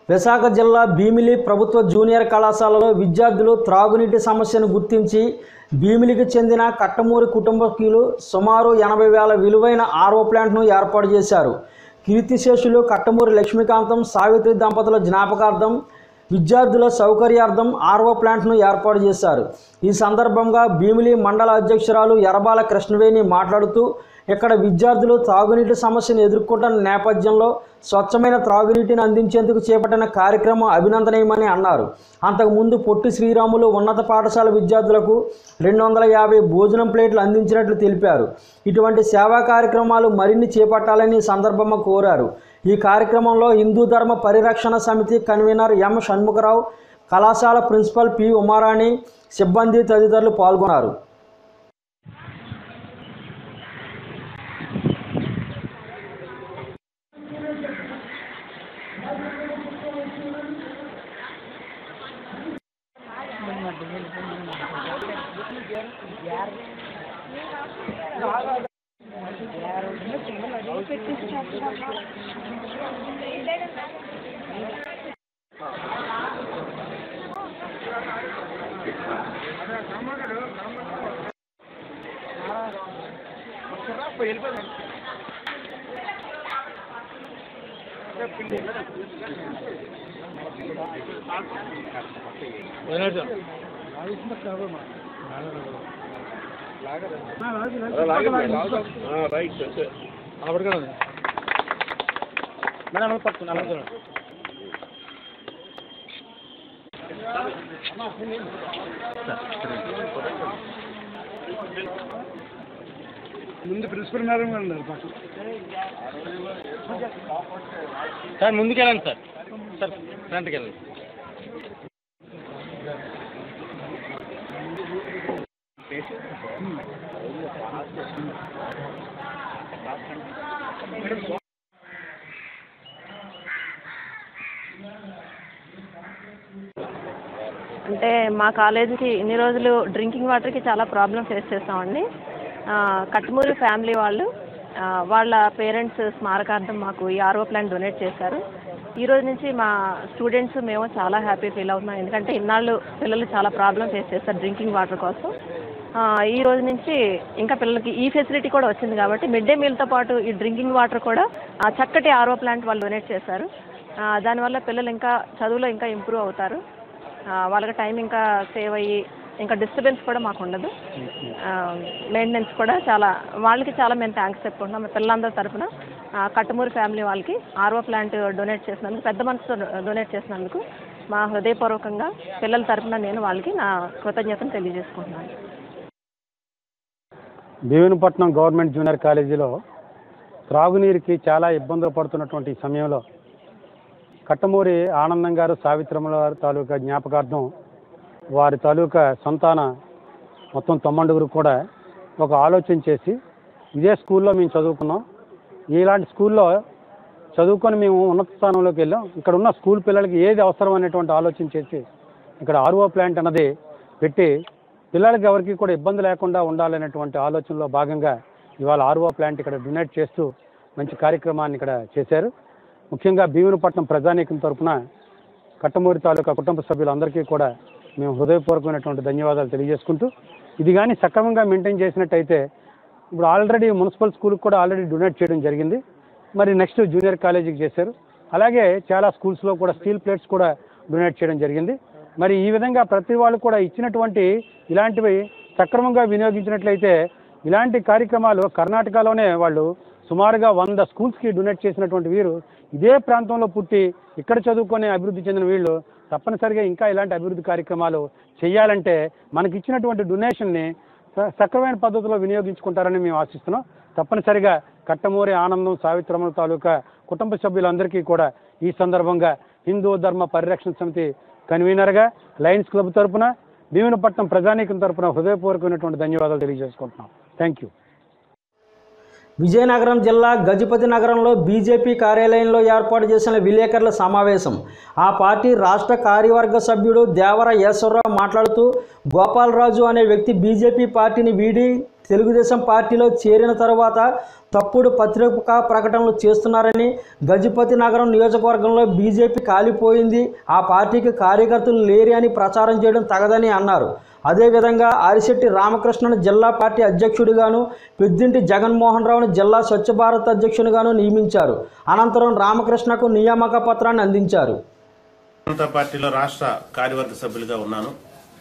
విశాఖ జిల్లా భీమిలి ప్రభుత్వ జూనియర్ కళాశాలలో విద్యార్థులు త్రాగునీటి సమస్యను గుర్తించి భీమిలికి చెందిన కట్టమూరి కుటుంబీకులు సుమారు ఎనభై వేల విలువైన ఆర్ఓ ప్లాంట్ను ఏర్పాటు చేశారు కీర్తిశేషులు కట్టమూరి లక్ష్మీకాంతం సావిత్రి దంపతుల జ్ఞాపకార్థం విద్యార్థుల సౌకర్యార్థం ఆర్ఓ ప్లాంట్ను ఏర్పాటు చేశారు ఈ సందర్భంగా భీమిలి మండల అధ్యక్షురాలు ఎరబాల కృష్ణవేణి మాట్లాడుతూ ఇక్కడ విద్యార్థులు తాగునీటి సమస్యను ఎదుర్కొంటున్న నేపథ్యంలో స్వచ్ఛమైన త్రాగునీటిని అందించేందుకు చేపట్టిన కార్యక్రమం అభినందనీయమని అన్నారు అంతకుముందు పొట్టి శ్రీరాములు ఉన్నత పాఠశాల విద్యార్థులకు రెండు వందల యాభై భోజనం ప్లేట్లు అందించినట్లు తెలిపారు ఇటువంటి సేవా కార్యక్రమాలు మరిన్ని చేపట్టాలని ఈ సందర్భంగా కోరారు ఈ కార్యక్రమంలో హిందూ ధర్మ పరిరక్షణ సమితి కన్వీనర్ ఎం షణ్ముఖరావు కళాశాల ప్రిన్సిపల్ పి ఉమారాణి సిబ్బంది తదితరులు పాల్గొన్నారు రైట్ మేడం పట్టుకుని అలా ముందు ప్రిన్సిపల్ మేడం గారు ఉన్నారు పక్కన సార్ ముందుకెళ్ళండి సార్ సార్ ఫ్రంట్కి వెళ్ళండి అంటే మా కాలేజీకి ఇన్ని రోజులు డ్రింకింగ్ వాటర్కి చాలా ప్రాబ్లం ఫేస్ చేస్తామండి ఆ, కట్టుమూరి ఫ్యామిలీ వాళ్ళు ఆ, వాళ్ళ పేరెంట్స్ స్మారకార్థం మాకు ఈ ఆర్ఓ ప్లాన్ డొనేట్ చేశారు ఈ రోజు నుంచి మా స్టూడెంట్స్ మేము చాలా హ్యాపీ ఫీల్ అవుతున్నాం ఎందుకంటే ఇన్నాళ్ళు పిల్లలు చాలా ప్రాబ్లం ఫేస్ చేస్తారు డ్రింకింగ్ వాటర్ కోసం ఆ, ఈ రోజు నుంచి ఇంకా పిల్లలకి ఈ ఫెసిలిటీ కూడా వచ్చింది కాబట్టి మిడ్ డే మీల్తో పాటు ఈ డ్రింకింగ్ వాటర్ కూడా ఆ చక్కటి ఆర్ఓ ప్లాంట్ వాళ్ళు డొనేట్ చేశారు ఆ, దానివల్ల పిల్లలు ఇంకా చదువులో ఇంకా ఇంప్రూవ్ అవుతారు ఆ, వాళ్ళకి టైం ఇంకా సేవ్ అయ్యి ఇంకా డిస్టర్బెన్స్ కూడా మాకు ఉండదు మెయింటెనెన్స్ కూడా చాలా వాళ్ళకి చాలా మేము థ్యాంక్స్ చెప్పుకుంటున్నాం మా పిల్లలందరి తరఫున ఆ, కట్టుమూరి ఫ్యామిలీ వాళ్ళకి ఆర్ఓ ప్లాంట్ డొనేట్ చేసినందుకు పెద్ద మనసుతో డొనేట్ చేసినందుకు మా హృదయపూర్వకంగా పిల్లల తరఫున నేను వాళ్ళకి నా కృతజ్ఞతను తెలియజేసుకుంటున్నాను భీవనపట్నం గవర్నమెంట్ జూనియర్ కాలేజీలో త్రాగునీరుకి చాలా ఇబ్బందులు పడుతున్నటువంటి ఈ సమయంలో కట్టమూరి ఆనందం గారు సావిత్రమ్మల వారి తాలూకా జ్ఞాపకార్థం వారి తాలూకా సంతాన మొత్తం తొమ్మండుగురు కూడా ఒక ఆలోచన చేసి ఇదే స్కూల్లో మేము చదువుకున్నాం ఇలాంటి స్కూల్లో చదువుకొని మేము ఉన్నత స్థానంలోకి వెళ్ళాం ఇక్కడ ఉన్న స్కూల్ పిల్లలకి ఏది అవసరం అనేటువంటి ఆలోచన చేసి ఇక్కడ ఆర్ఓ ప్లాంట్ అన్నది పెట్టి పిల్లలకి ఎవరికి కూడా ఇబ్బంది లేకుండా ఉండాలనేటువంటి ఆలోచనలో భాగంగా ఇవాళ ఆర్ఓ ప్లాంట్ ఇక్కడ డొనేట్ చేస్తూ మంచి కార్యక్రమాన్ని ఇక్కడ చేశారు ముఖ్యంగా భీమునిపట్నం ప్రజానీకం తరఫున కట్టమూరి తాలూకా కుటుంబ సభ్యులందరికీ కూడా మేము హృదయపూర్వకమైనటువంటి ధన్యవాదాలు తెలియజేసుకుంటూ ఇది కానీ సక్రమంగా మెయింటైన్ చేసినట్టయితే ఇప్పుడు ఆల్రెడీ మున్సిపల్ స్కూల్కి కూడా ఆల్రెడీ డొనేట్ చేయడం జరిగింది మరి నెక్స్ట్ జూనియర్ కాలేజీకి చేశారు అలాగే చాలా స్కూల్స్లో కూడా స్టీల్ ప్లేట్స్ కూడా డొనేట్ చేయడం జరిగింది మరి ఈ విధంగా ప్రతి వాళ్ళు కూడా ఇచ్చినటువంటి ఇలాంటివి సక్రమంగా వినియోగించినట్లయితే ఇలాంటి కార్యక్రమాలు కర్ణాటకలోనే వాళ్ళు సుమారుగా వంద స్కూల్స్కి డొనేట్ చేసినటువంటి వీరు ఇదే ప్రాంతంలో పుట్టి ఇక్కడ చదువుకొని అభివృద్ధి చెందిన వీళ్ళు తప్పనిసరిగా ఇంకా ఇలాంటి అభివృద్ధి కార్యక్రమాలు చేయాలంటే మనకి ఇచ్చినటువంటి డొనేషన్ని స- సక్రమైన పద్ధతిలో వినియోగించుకుంటారని మేము ఆశిస్తున్నాం తప్పనిసరిగా కట్టమూరి ఆనందం సావిత్రమ్మల తాలూకా కుటుంబ సభ్యులందరికీ కూడా ఈ సందర్భంగా హిందూ ధర్మ పరిరక్షణ సమితి కన్వీనర్గా లయన్స్ క్లబ్ తరపున భీమునిపట్నం ప్రజానీకం తరపున హృదయపూర్వకమైనటువంటి ధన్యవాదాలు తెలియజేసుకుంటున్నాం థ్యాంక్ యూ విజయనగరం జిల్లా గజపతి నగరంలో బీజేపీ కార్యాలయంలో ఏర్పాటు చేసిన విలేకరుల సమావేశం ఆ పార్టీ రాష్ట్ర కార్యవర్గ సభ్యుడు దేవర ఈశ్వరరావు మాట్లాడుతూ గోపాలరాజు అనే వ్యక్తి బీజేపీ పార్టీని వీడి తెలుగుదేశం పార్టీలో చేరిన తరువాత తప్పుడు పత్రికా ప్రకటనలు చేస్తున్నారని గజపతి నగరం నియోజకవర్గంలో బీజేపీ కాలిపోయింది ఆ పార్టీకి కార్యకర్తలు లేరి అని ప్రచారం చేయడం తగదని అన్నారు అదేవిధంగా ఆరిశెట్టి రామకృష్ణను జిల్లా పార్టీ అధ్యక్షుడిగాను పెద్దింటి జగన్మోహన్ రావును జిల్లా స్వచ్ఛ భారత్ అధ్యక్షునిగాను నియమించారు అనంతరం రామకృష్ణకు నియామక పత్రాన్ని అందించారు జనతా పార్టీలో రాష్ట్ర కార్యవర్గ సభ్యులుగా ఉన్నాను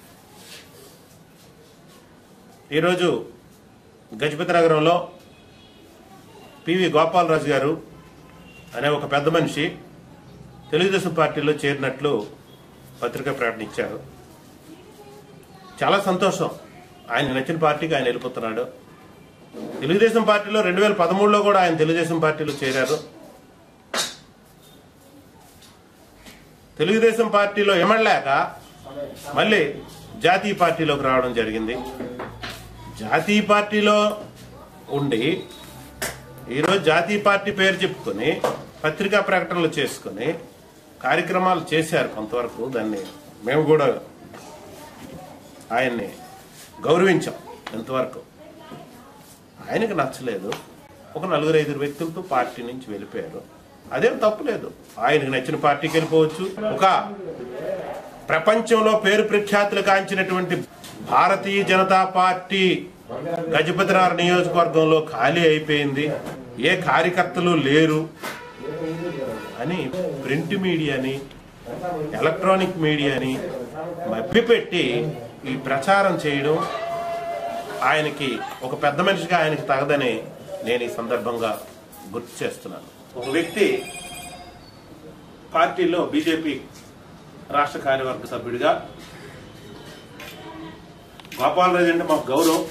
ఈరోజు గజపతి నగరంలో పివి గోపాలరాజు గారు అనే ఒక పెద్ద మనిషి తెలుగుదేశం పార్టీలో చేరినట్లు పత్రికా ప్రకటన ఇచ్చారు చాలా సంతోషం ఆయన నచ్చిన పార్టీకి ఆయన వెళ్ళిపోతున్నాడు తెలుగుదేశం పార్టీలో రెండు వేల పదమూడులో కూడా ఆయన తెలుగుదేశం పార్టీలో చేరారు తెలుగుదేశం పార్టీలో ఎమడలేక మళ్ళీ జాతీయ పార్టీలోకి రావడం జరిగింది జాతీయ పార్టీలో ఉండి ఈరోజు జాతీయ పార్టీ పేరు చెప్పుకొని పత్రికా ప్రకటనలు చేసుకుని కార్యక్రమాలు చేశారు కొంతవరకు దాన్ని మేము కూడా ఆయన్ని గౌరవించాం ఎంతవరకు ఆయనకు నచ్చలేదు ఒక నలుగురు ఐదుగురు వ్యక్తులతో పార్టీ నుంచి వెళ్ళిపోయారు అదేం తప్పులేదు ఆయనకు నచ్చిన పార్టీకి వెళ్ళిపోవచ్చు ఒక ప్రపంచంలో పేరు ప్రఖ్యాతులు కాంచినటువంటి భారతీయ జనతా పార్టీ గజపతిరారు నియోజకవర్గంలో ఖాళీ అయిపోయింది ఏ కార్యకర్తలు లేరు అని ప్రింట్ మీడియాని ఎలక్ట్రానిక్ మీడియాని మభ్యపెట్టి ఈ ప్రచారం చేయడం ఆయనకి ఒక పెద్ద మనిషిగా ఆయనకి తగదని నేను ఈ సందర్భంగా గుర్తు చేస్తున్నాను ఒక వ్యక్తి పార్టీలో బీజేపీ రాష్ట్ర కార్యవర్గ సభ్యుడిగా గోపాలరాజు అంటే మాకు గౌరవం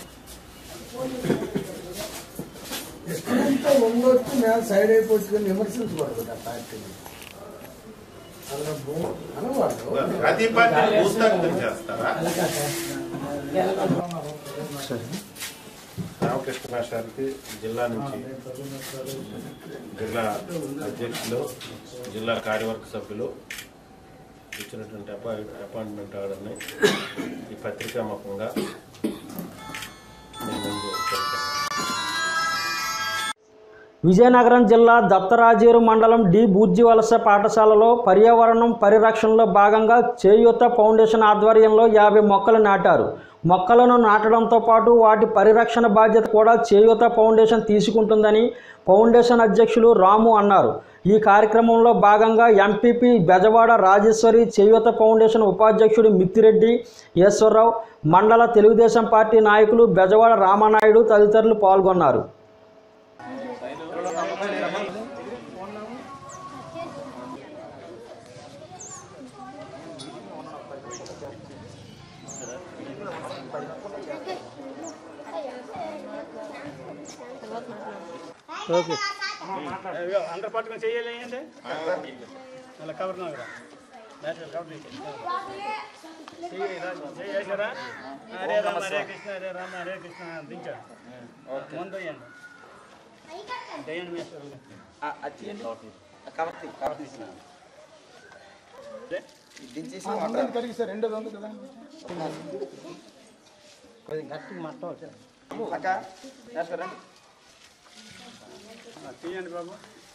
ఎంత ఉండొచ్చు మేము సైడ్ అయిపోవచ్చు విమర్శించకూడదు ఆ పార్టీని అలా భూ- అనకూడదు ప్రతి పార్టీ భూస్థాపితం చేస్తారా రామకృష్ణ మాస్టర్కి జిల్లా నుంచి జిల్లా అధ్యక్షులు జిల్లా కార్యవర్గ సభ్యులు ఇచ్చినటువంటి అపాయింట్ అపాయింట్మెంట్ ఆర్డర్ని ఈ పత్రికా ముఖంగా నేను ముందు తెలిపాను విజయనగరం జిల్లా దత్తరాజేరు మండలం డి బూర్జివలస పాఠశాలలో పర్యావరణం పరిరక్షణలో భాగంగా చేయూత ఫౌండేషన్ ఆధ్వర్యంలో యాభై మొక్కలు నాటారు మొక్కలను నాటడంతో పాటు వాటి పరిరక్షణ బాధ్యత కూడా చేయూత ఫౌండేషన్ తీసుకుంటుందని ఫౌండేషన్ అధ్యక్షులు రాము అన్నారు ఈ కార్యక్రమంలో భాగంగా ఎంపీపీ బెజవాడ రాజేశ్వరి చేయూత ఫౌండేషన్ ఉపాధ్యక్షుడు మిత్తిరెడ్డి ఈశ్వరరావు మండల తెలుగుదేశం పార్టీ నాయకులు బెజవాడ రామానాయుడు తదితరులు పాల్గొన్నారు అందరు పట్టుకొని చేయాలి అలా కవర్ కవర్ చేసారా హరే రామ హరే కృష్ణ హరే రామ హరే కృష్ణ దించాడు ముందు వేయండి వేయండి మీ ఇష్టం. ఆ, తీయండి బాబు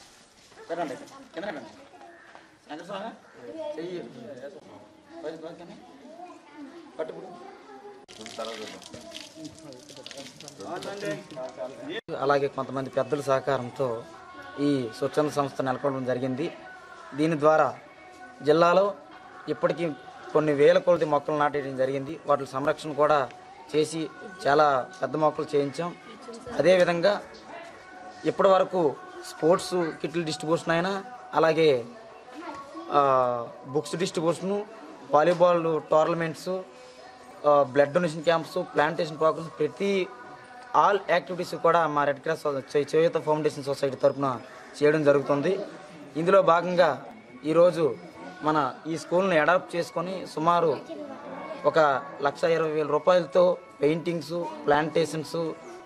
అలాగే కొంతమంది పెద్దల సహకారంతో ఈ స్వచ్ఛంద సంస్థ నెలకొల్పడం జరిగింది దీని ద్వారా జిల్లాలో ఇప్పటికీ కొన్ని వేల కొలది మొక్కలు నాటేయడం జరిగింది వాటి సంరక్షణ కూడా చేసి చాలా పెద్ద మొక్కలు చేయించాం అదేవిధంగా ఇప్పటి వరకు స్పోర్ట్స్ కిట్ల డిస్ట్రిబ్యూషన్ అయినా అలాగే ఆ, బుక్స్ డిస్ట్రిబ్యూషను వాలీబాల్ టోర్నమెంట్స్ ఆ, blood donation camps plantation programmes ప్రతి ఆల్ యాక్టివిటీస్ కూడా మా రెడ్ క్రాస్ చే- చేయూత ఫౌండేషన్ సొసైటీ తరఫున చేయడం జరుగుతుంది ఇందులో భాగంగా ఈరోజు మన ఈ స్కూల్ని అడాప్ట్ చేసుకొని సుమారు ఒక లక్ష ఇరవై వేల రూపాయలతో పెయింటింగ్స్ ప్లాంటేషన్స్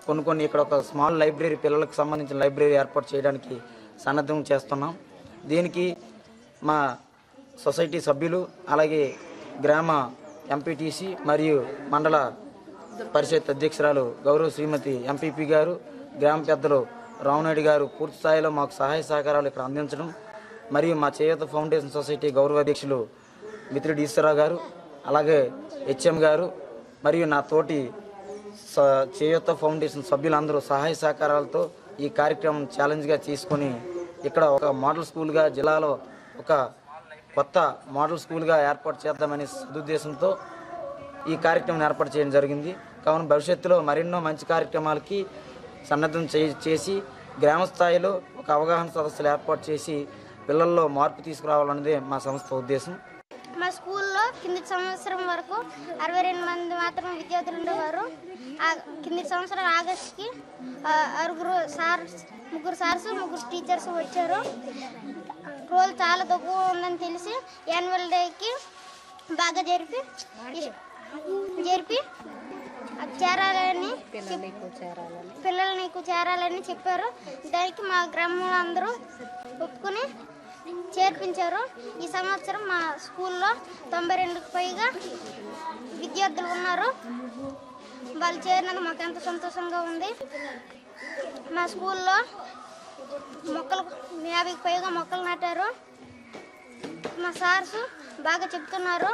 కొన్ని కొన్ని ఇక్కడ ఒక స్మాల్ లైబ్రరీ పిల్లలకు సంబంధించిన లైబ్రరీ ఏర్పాటు చేయడానికి సన్నద్ధం చేస్తున్నాం దీనికి మా సొసైటీ సభ్యులు అలాగే గ్రామ ఎంపీటీసీ మరియు మండల పరిషత్ అధ్యక్షురాలు గౌరవ శ్రీమతి ఎంపీపీ గారు గ్రామ పెద్దలు రామనాయుడు గారు పూర్తి స్థాయిలో మాకు సహాయ సహకారాలు ఇక్కడ అందించడం మరియు మా చేయూత ఫౌండేషన్ సొసైటీ గౌరవ అధ్యక్షులు మిత్రుడు ఈశ్వరరావు గారు అలాగే హెచ్ఎం గారు మరియు నా తోటి స- చేయూత ఫౌండేషన్ సభ్యులందరూ సహాయ సహకారాలతో ఈ కార్యక్రమం ఛాలెంజ్గా తీసుకొని ఇక్కడ ఒక మోడల్ స్కూల్గా జిల్లాలో ఒక కొత్త మోడల్ స్కూల్గా ఏర్పాటు చేద్దామనే సదుద్దేశంతో ఈ కార్యక్రమం ఏర్పాటు చేయడం జరిగింది కావున భవిష్యత్తులో మరెన్నో మంచి కార్యక్రమాలకి సన్నద్ధం చే- చేసి గ్రామ స్థాయిలో ఒక అవగాహన సదస్సులు ఏర్పాటు చేసి పిల్లల్లో మార్పు తీసుకురావాలన్నదే మా సంస్థ ఉద్దేశం మా స్కూల్లో కింది సంవత్సరం వరకు అరవై రెండు మంది మాత్రం విద్యార్థులు ఉండేవారు ఆ కింది సంవత్సరం ఆగస్ట్కి ఆ, ఆరుగురు సార్ ముగ్గురు సార్స్ ముగ్గురు టీచర్స్ వచ్చారు రోజు చాలా తక్కువ ఉందని తెలిసి యాన్యువల్ డేకి బాగా జరిపి జరిపి అది చేరాలని పిల్లలు నీకు చేరాలని చెప్పారు దానికి మా గ్రామంలో అందరూ ఒప్పుకుని చేర్పించారు ఈ సంవత్సరం మా స్కూల్లో తొంభై రెండుకు పైగా విద్యార్థులు ఉన్నారు వాళ్ళు చేరినందుకు మాకు ఎంతో సంతోషంగా ఉంది మా స్కూల్లో మొక్కలు యాభైకి పైగా మొక్కలు నాటారు మా సార్స్ బాగా చెప్తున్నారు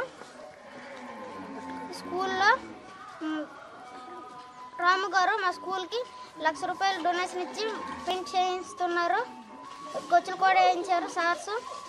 స్కూల్లో మ్, రాము గారు మా స్కూల్కి లక్ష రూపాయలు డొనేషన్ ఇచ్చి పెయింట్ చేయిస్తున్నారు గొచ్చులు కూడా వేయించారు సార్స్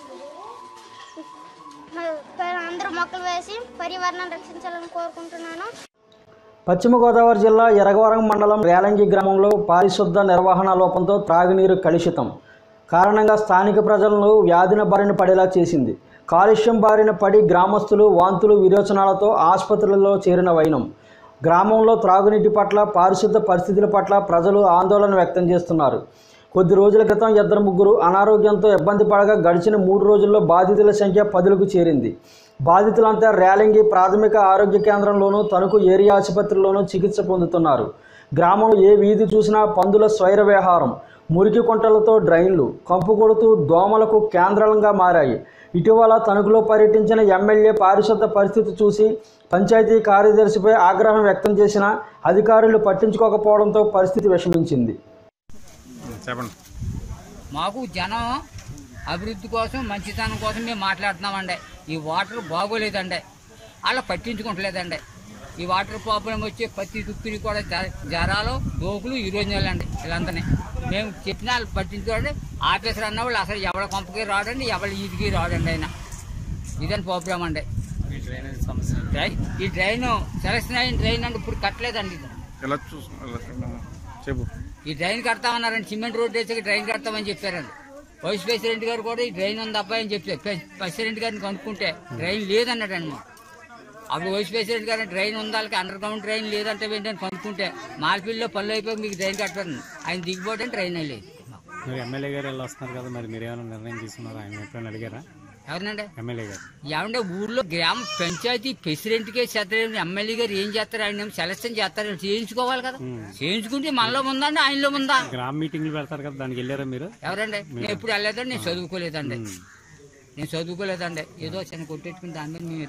అందరూ మొక్కలు వేసి పర్యావరణాన్ని రక్షించాలని కోరుకుంటున్నాను పశ్చిమ గోదావరి జిల్లా ఎరగవరం మండలం రేలంగి గ్రామంలో పారిశుద్ధ నిర్వహణ లోపంతో త్రాగునీరు కలుషితం కారణంగా స్థానిక ప్రజలను వ్యాధిన బారిన పడేలా చేసింది కాలుష్యం బారిన పడి గ్రామస్తులు వాంతులు విరోచనాలతో ఆసుపత్రులలో చేరిన వైనం గ్రామంలో త్రాగునీటి పట్ల పారిశుద్ధ పరిస్థితుల పట్ల ప్రజలు ఆందోళన వ్యక్తం చేస్తున్నారు కొద్ది రోజుల క్రితం ఇద్దరు ముగ్గురు అనారోగ్యంతో ఇబ్బంది పడగా గడిచిన మూడు రోజుల్లో బాధితుల సంఖ్య పదులకు చేరింది బాధితులంతా రేలంగి ప్రాథమిక ఆరోగ్య కేంద్రంలోనూ తణుకు ఏరియా ఆసుపత్రిలోనూ చికిత్స పొందుతున్నారు గ్రామంలో ఏ వీధి చూసినా పందుల స్వైర విహారం మురికి కుంటలతో డ్రైన్లు కంపు కొడుతూ దోమలకు కేంద్రాలంగా మారాయి ఇటీవల తణుకులో పర్యటించిన ఎమ్మెల్యే పారిశుద్ధ పరిస్థితి చూసి పంచాయతీ కార్యదర్శిపై ఆగ్రహం వ్యక్తం చేసిన అధికారులు పట్టించుకోకపోవడంతో పరిస్థితి విషమించింది చెప్పండి మాకు జనం అభివృద్ధి కోసం మంచితనం కోసం మేము మాట్లాడుతున్నామండి ఈ వాటర్ బాగోలేదండి అలా పట్టించుకుంటలేదండి ఈ వాటర్ ప్రాబ్లం వచ్చి ప్రతి దుక్కుని కూడా జ- జరాలు దోకులు ఈ రోజు నెలండి వీళ్ళందరినీ మేము చెప్పిన వాళ్ళు పట్టించుకోండి ఆఫీసర్ అన్న వాళ్ళు అసలు ఎవరి కొంపకి రాడండి ఎవరి ఈదికి రాడండి ఆయన ఇదని ప్రాబ్లం అండి డ్రై ఈ డ్రైన్ సెలక్షన్ అయిన డ్రైన్ అంటే ఇప్పుడు కట్టలేదండి ఇది ఎలా చూసు ఎలా చూడమ్మా? చెప్పు ఈ డ్రైన్ కడతామన్నారండి సిమెంట్ రోడ్ వేసి డ్రైన్ కడతామని చెప్పారండి వైస్ ప్రెసిడెంట్ గారు కూడా ఈ డ్రైన్ ఉంది అబ్బాయి అని చెప్పారు ప్రెస్- ప్రెసిడెంట్ గారిని కనుక్కుంటే డ్రైన్ లేదన్నాడండి మాకు అప్పుడు వైస్ ప్రెసిడెంట్ గారు డ్రైన్ ఉంది వాళ్ళకి అండర్ గ్రౌండ్ డ్రైన్ లేదంటే ఏంటని కనుక్కుంటే మార్పిల్లో పనులు అయిపోయి మీకు డ్రైన్ కట్టారు ఆయన దిగిపోవడం డ్రైన్ లేదు మరి ఎమ్మెల్యే గారు ఎలా వస్తున్నారు కదా మరి మీరు ఏమైనా నిర్ణయం తీసుకున్నారా ఆయన ఎప్పుడైనా అడిగారా ఎవరినండి ఎమ్మెల్యే గారు ఏమంటే ఊర్లో గ్రామ పంచాయతీ ప్రెసిడెంట్కే చేస్తారు ఎమ్మెల్యే గారు ఏం చేస్తారు ఆయన ఏమో సెలక్షన్ చేస్తారు చేయించుకోవాలి కదా చేయించుకుంటే మనలో ఉందా అండి ఆయనలో ఉందా గ్రామ మీటింగ్లు పెడతారు కదా దానికి వెళ్ళారా మీరు ఎవరండి నేను ఎప్పుడు వెళ్ళలేదండి నేను చదువుకోలేదండి నేను చదువుకోలేదండి ఏదో చిన్న కొట్టేట్టుకుని దాని మీద మేము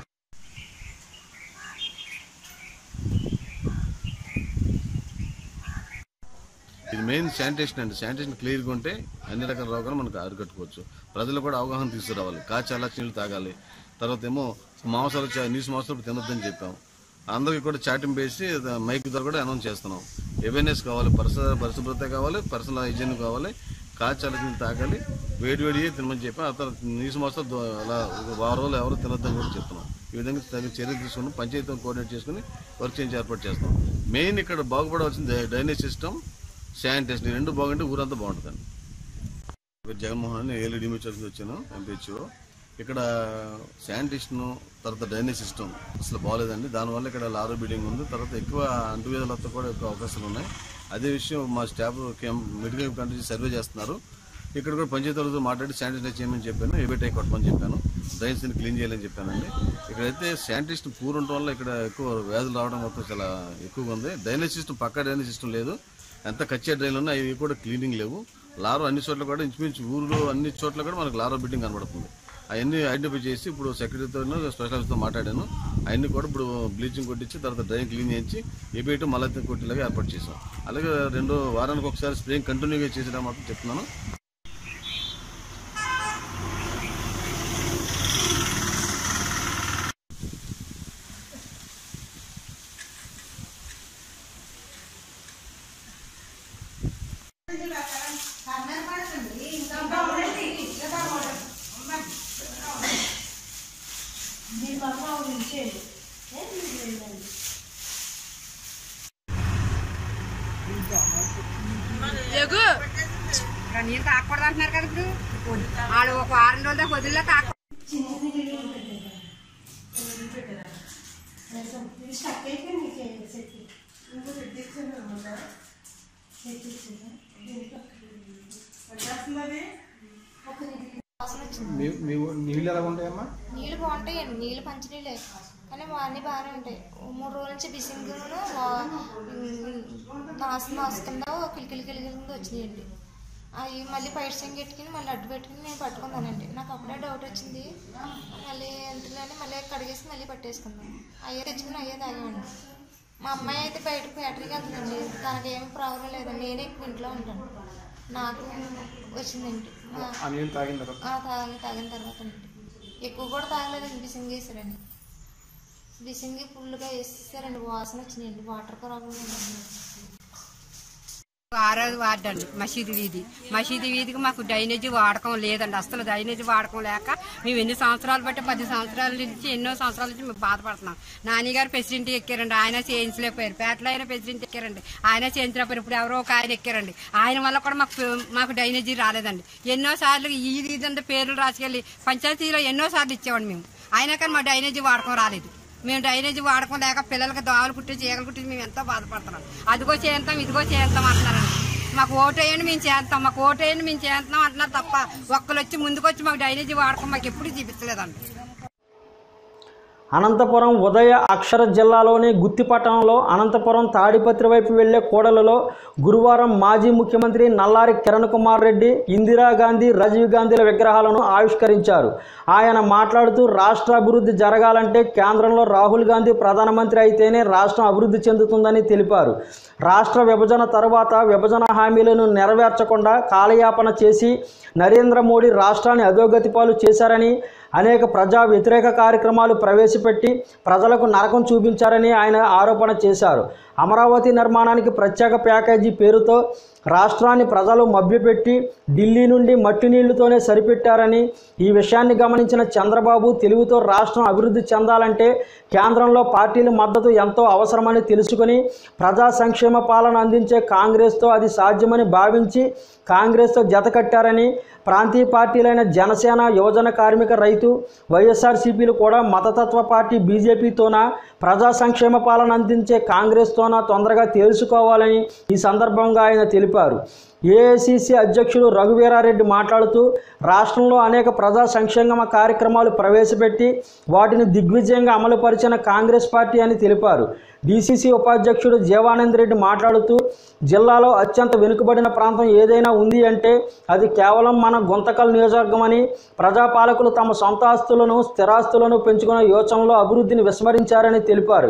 ఇది మెయిన్ శానిటేషన్ అండి శానిటేషన్ క్లియర్గా ఉంటే అన్ని రకాల రోగాలు మనకు అరికట్టుకోవచ్చు ప్రజలు కూడా అవగాహన తీసుకురావాలి కాచి చల్లార్చి నీళ్ళు తాగాలి తర్వాత ఏమో మాంసాలు చా- నీసు మాంసాలు తినొద్దని చెప్పాం అందరికీ కూడా చాటింపు వేసి మైక్ ద్వారా కూడా అనౌన్స్ చేస్తున్నాం అవేర్నెస్ కావాలి పరిసర పరిశుభ్రత కావాలి పర్సనల్ హైజీన్ కావాలి కాచి చల్లార్చి నీళ్ళు తాగాలి వేడి వేడి తినమని చెప్పి ఆ తర్వాత నీసు మాంసాలు దో- అలా ఒక వారం రోజులు ఎవరు తినొద్దని కూడా చెప్తున్నాం ఈ విధంగా తగిన చర్యలు తీసుకుని పంచాయతీతో కోఆర్డినేట్ చేసుకుని వర్క్ చేయించి ఏర్పాటు చేస్తాం మెయిన్ ఇక్కడ బాగుపడవలసింది డ్రైనేజ్ సిస్టమ్ శానిటేషన్ ఈ రెండు బాగుంటే ఊరంతా బాగుంటుందండి పేరు జగన్మోహన్ అని ఏలీ డిమిచర్స్ వచ్చాను ఎంపీహెచ్ఓ ఇక్కడ శానిటేషన్ తర్వాత డ్రైనేజ్ సిస్టమ్ అసలు బాగాలేదండి దానివల్ల ఇక్కడ లారో బిల్డింగ్ ఉంది తర్వాత ఎక్కువ అంటువ్యాధులతో కూడా ఎక్కువ అవకాశాలు ఉన్నాయి అదే విషయం మా staff camp medical country survey చేస్తున్నారు ఇక్కడ కూడా పంచాయతీలతో మాట్లాడి శానిటైజ్ చేయమని చెప్పాను ఏబిటై కొట్టమని చెప్పాను డ్రైన్స్ ని క్లీన్ చేయాలని చెప్పానండి ఇక్కడైతే శానిటేషన్ పూర్ ఉండటం వల్ల ఇక్కడ ఎక్కువ వ్యాధులు రావడం మొత్తం చాలా ఎక్కువగా ఉంది డ్రైనేజ్ సిస్టమ్ పక్కా డ్రైనేజ్ సిస్టమ్ లేదు ఎంత కచ్చే డ్రైన్లు ఉన్నా అవి కూడా క్లీనింగ్ లేవు లారో అన్ని చోట్ల కూడా ఇంచుమించు ఊర్లో అన్ని చోట్ల కూడా మనకు లారో బిల్డింగ్ కనబడుతుంది అవన్నీ ఐడెంటిఫై చేసి ఇప్పుడు సెక్రటరీతో స్పెషలిస్ట్తో మాట్లాడాను అవన్నీ కూడా ఇప్పుడు బ్లీచింగ్ కొట్టించి తర్వాత డ్రైన్ క్లీన్ చేయించి ఏబీఐటీ మళ్ళీ కొట్టేలాగా ఏర్పాటు చేసాం అలాగే రెండు వారానికి ఒకసారి స్ప్రేయింగ్ కంటిన్యూగా చేసేటా మాత్రం చెప్తున్నాను జగు నీళ్ళు తాకూడదు అంటున్నారు కదా ఇప్పుడు వాళ్ళు ఒక వారం రోజుల దాకా వదిలే తాక నీళ్ళు ఎలా ఉంటాయమ్మా నీళ్ళు బాగుంటాయండి నీళ్ళు మంచినీళ్ళే కానీ మా అన్నీ బాగానే ఉంటాయి మూడు రోజుల నుంచి బిసింగును నాసు నాసు కింద కిలికిలి కిలికిలి కింద వచ్చినాయండి అవి మళ్ళీ పైట సంగి పెట్టుకుని మళ్ళీ అడ్డు పెట్టుకుని నేను పట్టుకున్నానండి నాకు అప్పుడే డౌట్ వచ్చింది మళ్ళీ ఎంతలోనే మళ్ళీ కడిగేసి మళ్ళీ పట్టేసుకున్నాను అయ్యే తెచ్చుకుని అయ్యే తాగేవాడిని మా అమ్మాయి అయితే బయటకు ఫ్యాక్టరీకి వెళ్తుందండి తనకి ఏమి ప్రాబ్లం లేదండి నేనే ఎక్కువ ఇంట్లో ఉంటాను నాకు వచ్చిందండి మా- ఆ నీళ్ళు తాగిన తర్వాత ఆ, తాగి తాగిన తర్వాత అండి ఎక్కువ కూడా తాగలేదండి బిసింగ్ వేసారండి బిసింగి ఫుల్గా వేసేసారండి వాసన వచ్చినాయండి వాటర్ ప్రాబ్లం ఉందండి ఆరోజు వార్డు అండి మసీదు వీధి మసీదు వీధికి మాకు డ్రైనేజీ వాడకం లేదండి అసలు డ్రైనేజీ వాడకం లేక మేము ఎన్ని సంవత్సరాలు బట్టి పది సంవత్సరాల నుంచి ఎన్నో సంవత్సరాల నుంచి మేము బాధపడుతున్నాం నాని గారు ప్రెసిడెంట్ ఎక్కారండి ఆయన చేయించలేకపోయారు పేటలో అయినా ప్రెసిడెంట్ ఎక్కారండి ఆయన చేయించలేకపోయారు ఇప్పుడు ఎవరో ఒక ఆయన ఎక్కారండి ఆయన వల్ల కూడా మాకు మాకు డ్రైనేజీ రాలేదండి ఎన్నో సార్లు ఈ ఇదంతా పేర్లు రాసుకెళ్ళి పంచాయతీలో ఎన్నో సార్లు ఇచ్చేవాడి మేము అయినా కానీ మా డ్రైనేజీ వాడకం రాలేదు మేము డ్రైనేజీ వాడకం లేక పిల్లలకి దోమలు కుట్టి చీకలు కుట్టి మేము ఎంతో బాధపడుతున్నాం అదిగో చేస్తాం ఇదిగో చేస్తాం అంటున్నారండి మాకు ఓటు వేయండి మేము చేస్తాం మాకు ఓటు వేయండి మేము చేస్తాం అంటున్నారు తప్ప ఒక్కరు వచ్చి ముందుకు వచ్చి మాకు డ్రైనేజీ వాడకం మాకు ఎప్పుడు చూపించలేదండి అనంతపురం ఉదయ అక్షర జిల్లాలోని గుత్తిపట్టణంలో అనంతపురం తాడిపత్రి వైపు వెళ్లే కూడలలో గురువారం మాజీ ముఖ్యమంత్రి నల్లారి కిరణ్ కుమార్ రెడ్డి ఇందిరాగాంధీ రాజీవ్ గాంధీల విగ్రహాలను ఆవిష్కరించారు ఆయన మాట్లాడుతూ రాష్ట్ర అభివృద్ధి జరగాలంటే కేంద్రంలో రాహుల్ గాంధీ ప్రధానమంత్రి అయితేనే రాష్ట్రం అభివృద్ధి చెందుతుందని తెలిపారు రాష్ట్ర విభజన తరువాత విభజన హామీలను నెరవేర్చకుండా కాలయాపన చేసి నరేంద్ర మోడీ రాష్ట్రాన్ని అధోగతి పాలు చేశారని అనేక ప్రజా వ్యతిరేక కార్యక్రమాలు ప్రవేశపెట్టి ప్రజలకు నరకం చూపించారని ఆయన ఆరోపణ చేశారు అమరావతి నిర్మాణానికి ప్రత్యేక ప్యాకేజీ పేరుతో రాష్ట్రాన్ని ప్రజలు మభ్యపెట్టి ఢిల్లీ నుండి మట్టి నీళ్లతోనే సరిపెట్టారని ఈ విషయాన్ని గమనించిన చంద్రబాబు తెలుగుతో రాష్ట్రం అభివృద్ధి చెందాలంటే కేంద్రంలో పార్టీల మద్దతు ఎంతో అవసరమని తెలుసుకొని ప్రజా సంక్షేమ పాలన అందించే కాంగ్రెస్తో అది సాధ్యమని భావించి కాంగ్రెస్తో జతకట్టారని ప్రాంతీయ పార్టీలైన జనసేన యువజన కార్మిక రైతు వైఎస్ఆర్సీపీలు కూడా మతతత్వ పార్టీ బీజేపీతోన ప్రజా సంక్షేమ పాలన అందించే కాంగ్రెస్తోన తొందరగా తేల్చుకోవాలని ఈ సందర్భంగా ఆయన తెలిపారు ఏఐసిసి అధ్యక్షులు రఘువీరారెడ్డి మాట్లాడుతూ రాష్ట్రంలో అనేక ప్రజా సంక్షేమ కార్యక్రమాలు ప్రవేశపెట్టి వాటిని దిగ్విజయంగా అమలుపరిచిన కాంగ్రెస్ పార్టీ అని తెలిపారు డీసీసీ ఉపాధ్యక్షుడు జీవానంద్ రెడ్డి మాట్లాడుతూ జిల్లాలో అత్యంత వెనుకబడిన ప్రాంతం ఏదైనా ఉంది అంటే అది కేవలం మన గుంతకల్ నియోజకవర్గం అని ప్రజాపాలకులు తమ సొంత ఆస్తులను స్థిరాస్తులను పెంచుకునే యోచనలో అభివృద్ధిని విస్మరించారని తెలిపారు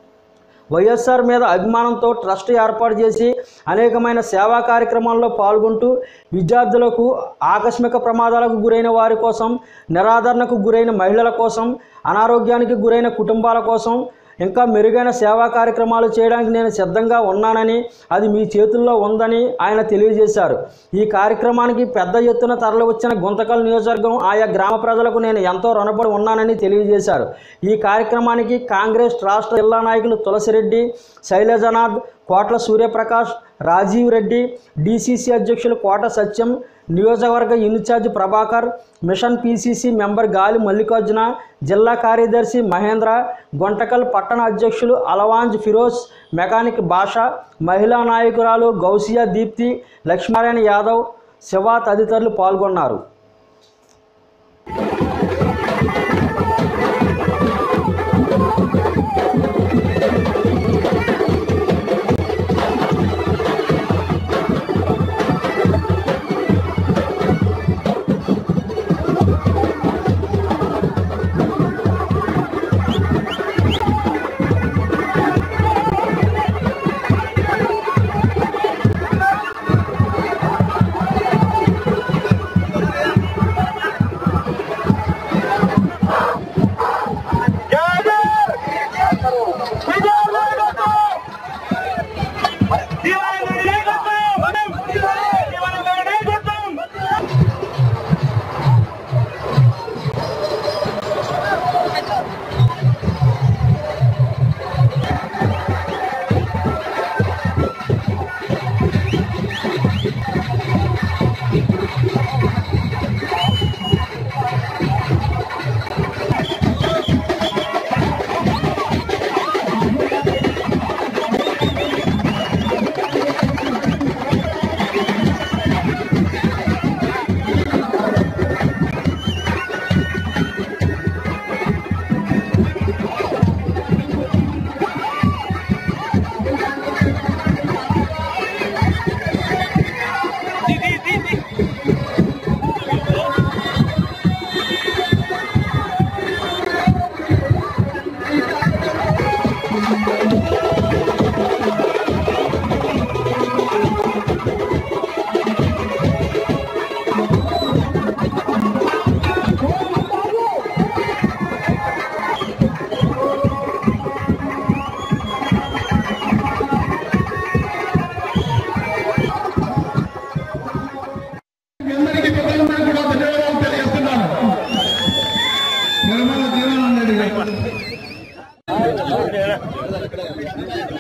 వైఎస్ఆర్ మీద అభిమానంతో ట్రస్ట్ ఏర్పాటు చేసి అనేకమైన సేవా కార్యక్రమాల్లో పాల్గొంటూ విద్యార్థులకు ఆకస్మిక ప్రమాదాలకు గురైన వారి కోసం నిరాదరణకు గురైన మహిళల కోసం అనారోగ్యానికి గురైన కుటుంబాల కోసం ఇంకా మెరుగైన సేవా కార్యక్రమాలు చేయడానికి నేను సిద్ధంగా ఉన్నానని అది మీ చేతుల్లో ఉందని ఆయన తెలియజేశారు ఈ కార్యక్రమానికి పెద్ద ఎత్తున తరలివచ్చిన గుంతకల్ నియోజకవర్గం ఆయా గ్రామ ప్రజలకు నేను ఎంతో రుణపడి ఉన్నానని తెలియజేశారు ఈ కార్యక్రమానికి కాంగ్రెస్ రాష్ట్ర జిల్లా నాయకులు తులసిరెడ్డి శైలజనాథ్ కోట్ల సూర్యప్రకాష్ రాజీవ్ రెడ్డి డీసీసీ అధ్యక్షులు కోట సత్యం నియోజకవర్గ incharge Prabhakar mission PCC member Gali Mallikarjuna జిల్లా కార్యదర్శి మహేంద్ర గొంటకల్ పట్టణ అధ్యక్షులు అలవాంజ్ ఫిరోజ్ మెకానిక్ భాష మహిళా నాయకురాలు గౌసియా దీప్తి లక్ష్మీనారాయణ యాదవ్ శివ తదితరులు పాల్గొన్నారు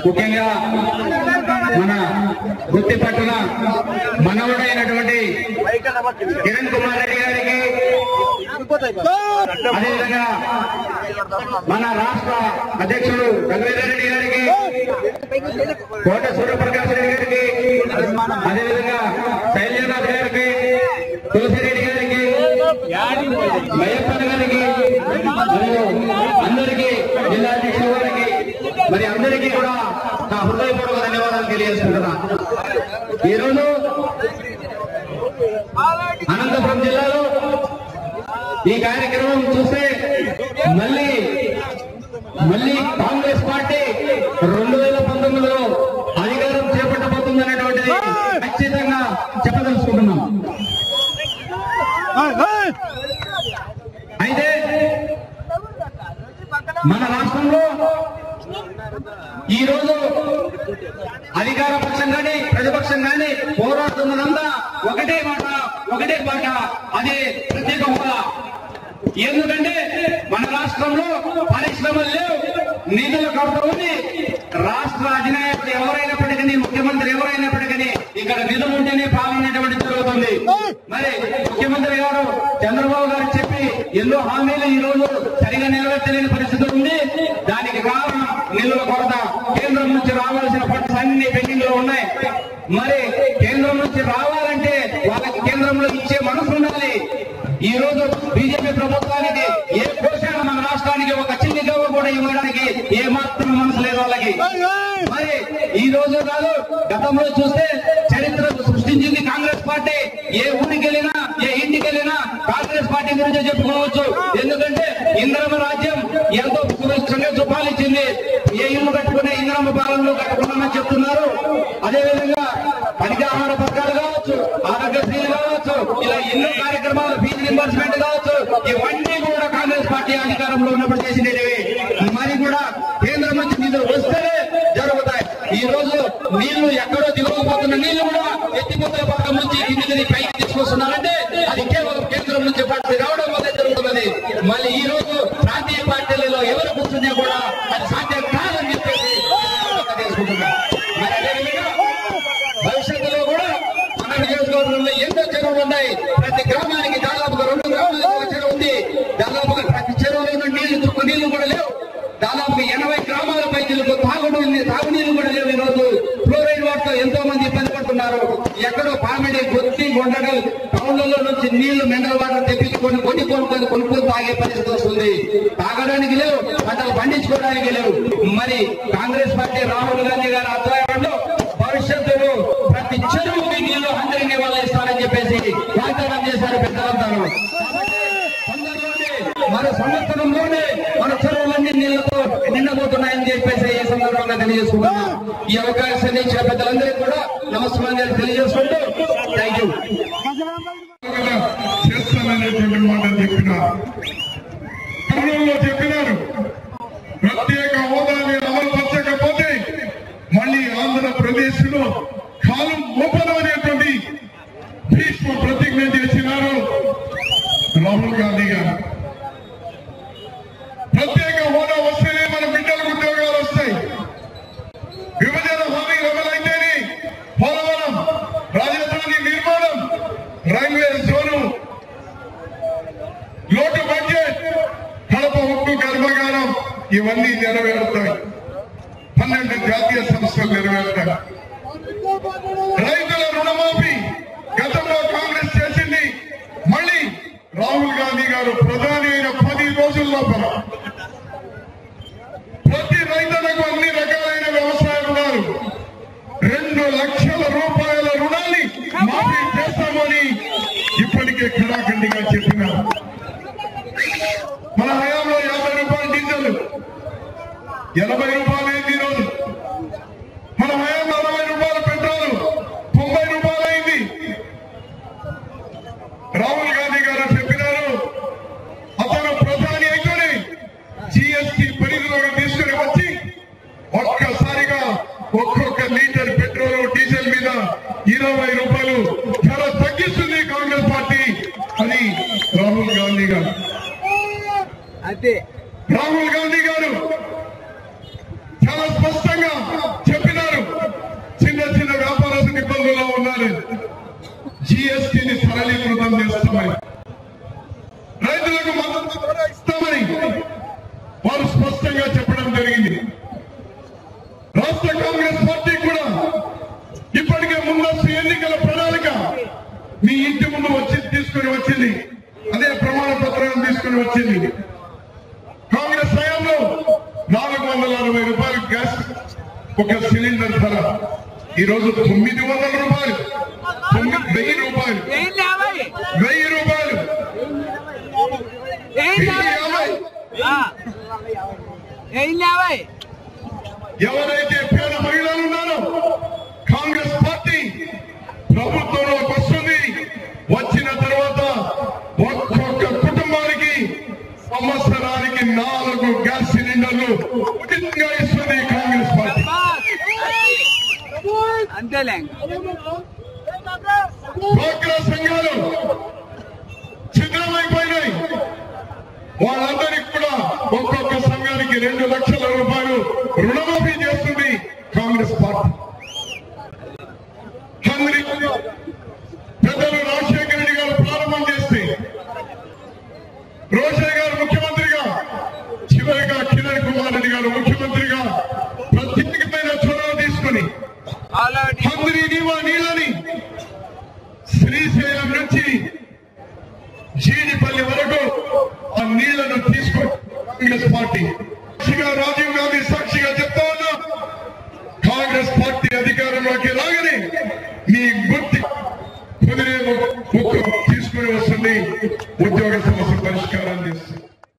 ముఖ్యంగా మన గుత్తి పట్టున మనవుడైనటువంటి కిరణ్ కుమార్ రెడ్డి గారికి అదేవిధంగా మన రాష్ట్ర అధ్యక్షుడు రఘువీర్ రెడ్డి గారికి కోట సూర్యప్రకాశ్ రెడ్డి గారికి అదేవిధంగా శైలజనాథ్ గారికి తులసిరెడ్డి గారికి మయప్పన్ గారికి మరియు అందరికీ జిల్లా అధ్యక్షుల వారికి మరి అందరికీ కూడా నా హృదయపూర్వక ధన్యవాదాలు తెలియజేసుకుంటున్నా ఈరోజు అనంతపురం జిల్లాలో ఈ కార్యక్రమం చూస్తే మళ్ళీ మళ్ళీ కాంగ్రెస్ పార్టీ రెండు వేల పంతొమ్మిదిలో అధికారం చేపట్టబోతుందనేటువంటిది ఖచ్చితంగా చెప్పదలుచుకుంటున్నాం అయితే మన రాష్ట్రంలో ఈ రోజు అధికార పక్షం కానీ ప్రతిపక్షం కానీ పోరాడుతున్నదంతా ఒకటే మాట ఒకటే పాట అదే ప్రత్యేక హోదా ఎందుకంటే మన రాష్ట్రంలో పరిశ్రమలు లేవు నిధుల కొరత ఉంది రాష్ట్ర అధినాయకుడు ఎవరైనప్పటికీ ముఖ్యమంత్రి ఎవరైనప్పటికీ ఇక్కడ నిధులు ఉంటేనే పాలన అనేటువంటి జరుగుతుంది మరి ముఖ్యమంత్రి గారు చంద్రబాబు గారు చెప్పి ఎన్నో హామీలు ఈ రోజు సరిగా నెరవేర్చలేని పరిస్థితి ఉంది దానికి కారణం నిధుల కొరత కేంద్రం నుంచి రావాల్సిన ఫండ్స్ అన్ని పెండింగ్ లో ఉన్నాయి మరి కేంద్రం నుంచి రావాలంటే వాళ్ళకి కేంద్రంలో ఇచ్చే మనసు ఉండాలి ఈ రోజు బీజేపీ ప్రభుత్వానికి ఏ పోషణ మన రాష్ట్రానికి ఒక చిన్ని గవ్వ కూడా ఇవ్వడానికి ఏ మాత్రం మనసు లేదు వాళ్ళకి మరి ఈ రోజు కాదు గతంలో చూస్తే చరిత్ర సృష్టించింది కాంగ్రెస్ పార్టీ ఏ ఊరికి వెళ్ళినా ఏ ఇంటికి వెళ్ళినా కాంగ్రెస్ పార్టీ గురించే చెప్పుకోవచ్చు ఎందుకంటే ఇంద్రమ రాజ్యం ఎంతో సురక్షంగా చూపాలు ఇచ్చింది ఏ ఇల్లు కట్టుకునే ఇంద్రమ్మ పాలనలో కట్టుకున్నామని చెప్తున్నారు అదేవిధంగా పనికాహార పథకాలు కావచ్చు ఆరోగ్యశ్రీ కావచ్చు ఇలా ఎన్నో కార్యక్రమాలు ఫీజు రింబర్స్మెంట్ కావచ్చు ఇవన్నీ కూడా కాంగ్రెస్ పార్టీ అధికారంలో ఉన్నప్పుడు చేసినవి మరి కూడా కేంద్రం నుంచి నిధులు వస్తేనే జరుగుతాయి ఈ రోజు నీళ్లు ఎక్కడో దిగకపోతున్న నీళ్లు కూడా ఎత్తిపోతల పథకం నుంచి కిందికి పైకి తీసుకొస్తున్నారంటే అది కేవలం కేంద్రం నుంచి పార్టీ రావడం వల్ల జరుగుతున్నది మళ్ళీ ఈ రోజు ప్రాంతీయ పార్టీలలో ఎవరు కూర్చున్నా కూడా అది సాధ్యం కాదని చెప్పేసి తెలుసుకుంటున్నాం మరి అదేవిధంగా భవిష్యత్తులో కూడా మన నియోజకవర్గంలో ఎన్నో చెరువులు ఉన్నాయి ప్రతి గ్రామానికి దాదాపుగా రెండు గ్రామాలకు ఒక చెరువు ఉంది దాదాపుగా ప్రతి చెరువులో నీళ్లు తుక్కు నీళ్లు కూడా లేవు దాదాపుగా ఎనభై గ్రామాల పైచులకు తాగుడు ఉంది తాగునీళ్లు కూడా లేవు ఈ రోజు ఫ్లోరైడ్ వాటర్ ఎంతో మంది ఇబ్బంది పడుతున్నారు ఎక్కడో పామిడి గొత్తి గొండగల్ టౌన్లలో నుంచి నీళ్లు మినరల్ వాటర్ తెప్పించుకొని కొన్ని కొనుక్కొని కొనుక్కొని తాగే పరిస్థితి వస్తుంది తాగడానికి లేవు పంటలు పండించుకోవడానికి లేవు మరి కాంగ్రెస్ పార్టీ రాహుల్ గాంధీ గారి ఆధ్వర్యంలో భవిష్యత్తులో ప్రతి చెరువుకి నీళ్లు అందరినీ వాళ్ళు ఇస్తారని చెప్పేసి వాగ్దానం చేశారు పెద్దలంతా మన సంవత్సరంలోనే మన చెరువులన్నీ నీళ్లతో నిండబోతున్నాయని చెప్పేసి ఈ సందర్భంగా తెలియజేసుకుంటున్నాం ఈ అవకాశాన్ని ఇచ్చిన పెద్దలందరికీ కూడా నమస్కారం తెలియజేసుకుంటూ థ్యాంక్ యూ చేస్తాననేటువంటి మాట చెప్పినారు కర్నూలులో చెప్పినారు ప్రత్యేక హోదాని అమలుపరచకపోతే మళ్ళీ ఆంధ్రప్రదేశ్ లో కాలం మోపదు అనేటువంటి భీష్మ ప్రతిజ్ఞ చేసినారు రాహుల్ గాంధీ గారు ప్రత్యేక హోదా వస్తేనే మన బిడ్డలకు ఉద్యోగాలు వస్తాయి విభజన హామీ అమలైతేనే పోలవరం రాజధాని నిర్మాణం రైల్వే జోను లోటు బడ్జెట్ కడప ఉక్కు కర్మాగారం ఇవన్నీ నెరవేరుతాయి పన్నెండు జాతీయ సంస్థలు నెరవేరుతాయి రైతుల రుణమాఫీ గతంలో కాంగ్రెస్ చేసింది మళ్ళీ రాహుల్ గాంధీ గారు ప్రధాని అయిన పది రోజుల లోపల ప్రతి రైతులకు అన్ని రకాలైన వ్యవసాయ రుణాలు రెండు లక్షల రూపాయల రుణాన్ని మాఫీ చేస్తామని ఇప్పటికే ఖరాఖండిగా చెప్పినారు మన హయాంలో యాభై రూపాయలు డీజిల్ ఎనభై రూపాయలు అయింది ఈరోజు మన హయాంలో అరవై రూపాయలు పెట్రోల్ తొంభై రూపాయలు అయింది రాహుల్ గాంధీ గారు చెప్పినారు అతను ప్రధాని అయితేనే జిఎస్టి పరిధిలోకి తీసుకుని వచ్చి ఒక్కసారిగా ఒక్కొక్క లీటర్ పెట్రోల్ డీజిల్ మీద ఇరవై రూపాయలు ధర తగ్గిస్తుంది కాంగ్రెస్ పార్టీ అని రాహుల్ గాంధీ గారు అదే రాహుల్ గాంధీ గారు చాలా స్పష్టంగా జిఎస్టిని సరళీకృతం చేస్తామని రైతులకు మద్దతు ధర ఇస్తామని వారు స్పష్టంగా చెప్పడం జరిగింది రాష్ట్ర కాంగ్రెస్ పార్టీ కూడా ఇప్పటికే ముందస్తు ఎన్నికల ప్రణాళిక మీ ఇంటి ముందు వచ్చి తీసుకుని వచ్చింది అదే ప్రమాణ పత్రాన్ని తీసుకుని వచ్చింది కాంగ్రెస్ హయాంలో నాలుగు వందల అరవై రూపాయలు గ్యాస్ ఒక సిలిండర్ ధర ఈ రోజు తొమ్మిది వందల రూపాయలు తొమ్మిది వెయ్యి రూపాయలు వెయ్యి రూపాయలు వెయ్యి యాభై ఎవరైతే పేద మహిళలు ఉన్నారో కాంగ్రెస్ పార్టీ ప్రభుత్వంలోకి వస్తుంది వచ్చిన తర్వాత ఒక్కొక్క కుటుంబానికి సంవత్సరానికి నాలుగు గ్యాస్ సిలిండర్లు ఉచితంగా ఇస్తుంది కాంగ్రెస్ పార్టీ అంతేలే డ్వాక్రా సంఘాలు చిత్రమైపోయినాయి వాళ్ళందరికీ కూడా ఒక్కొక్క సంఘానికి రెండు లక్షల రూపాయలు రుణమాఫీ చేస్తుంది కాంగ్రెస్ పార్టీ అందరి పెద్దలు రాజశేఖర రెడ్డి గారు ప్రారంభం చేస్తే రోషయ్య గారు ముఖ్యమంత్రిగా చివరిగా కిరణ్ కుమార్ రెడ్డి గారు ముఖ్యమంత్రిగా ప్రత్యేకమైన చొరవ తీసుకుని అందరి నీవా నీళ్ళని శ్రీశైలం నుంచి జీడిపల్లి వరకు ఆ నీళ్లను తీసుకొని కాంగ్రెస్ పార్టీ సాక్షిగా రాజీవ్ గాంధీ సాక్షిగా చెప్తా ఉన్నా కాంగ్రెస్ పార్టీ అధికారంలోకి రాగానే మీ గుర్తి కుదిరే ముక్కు తీసుకుని వస్తుంది ఉద్యోగ సమస్య పరిష్కారం చేస్తుంది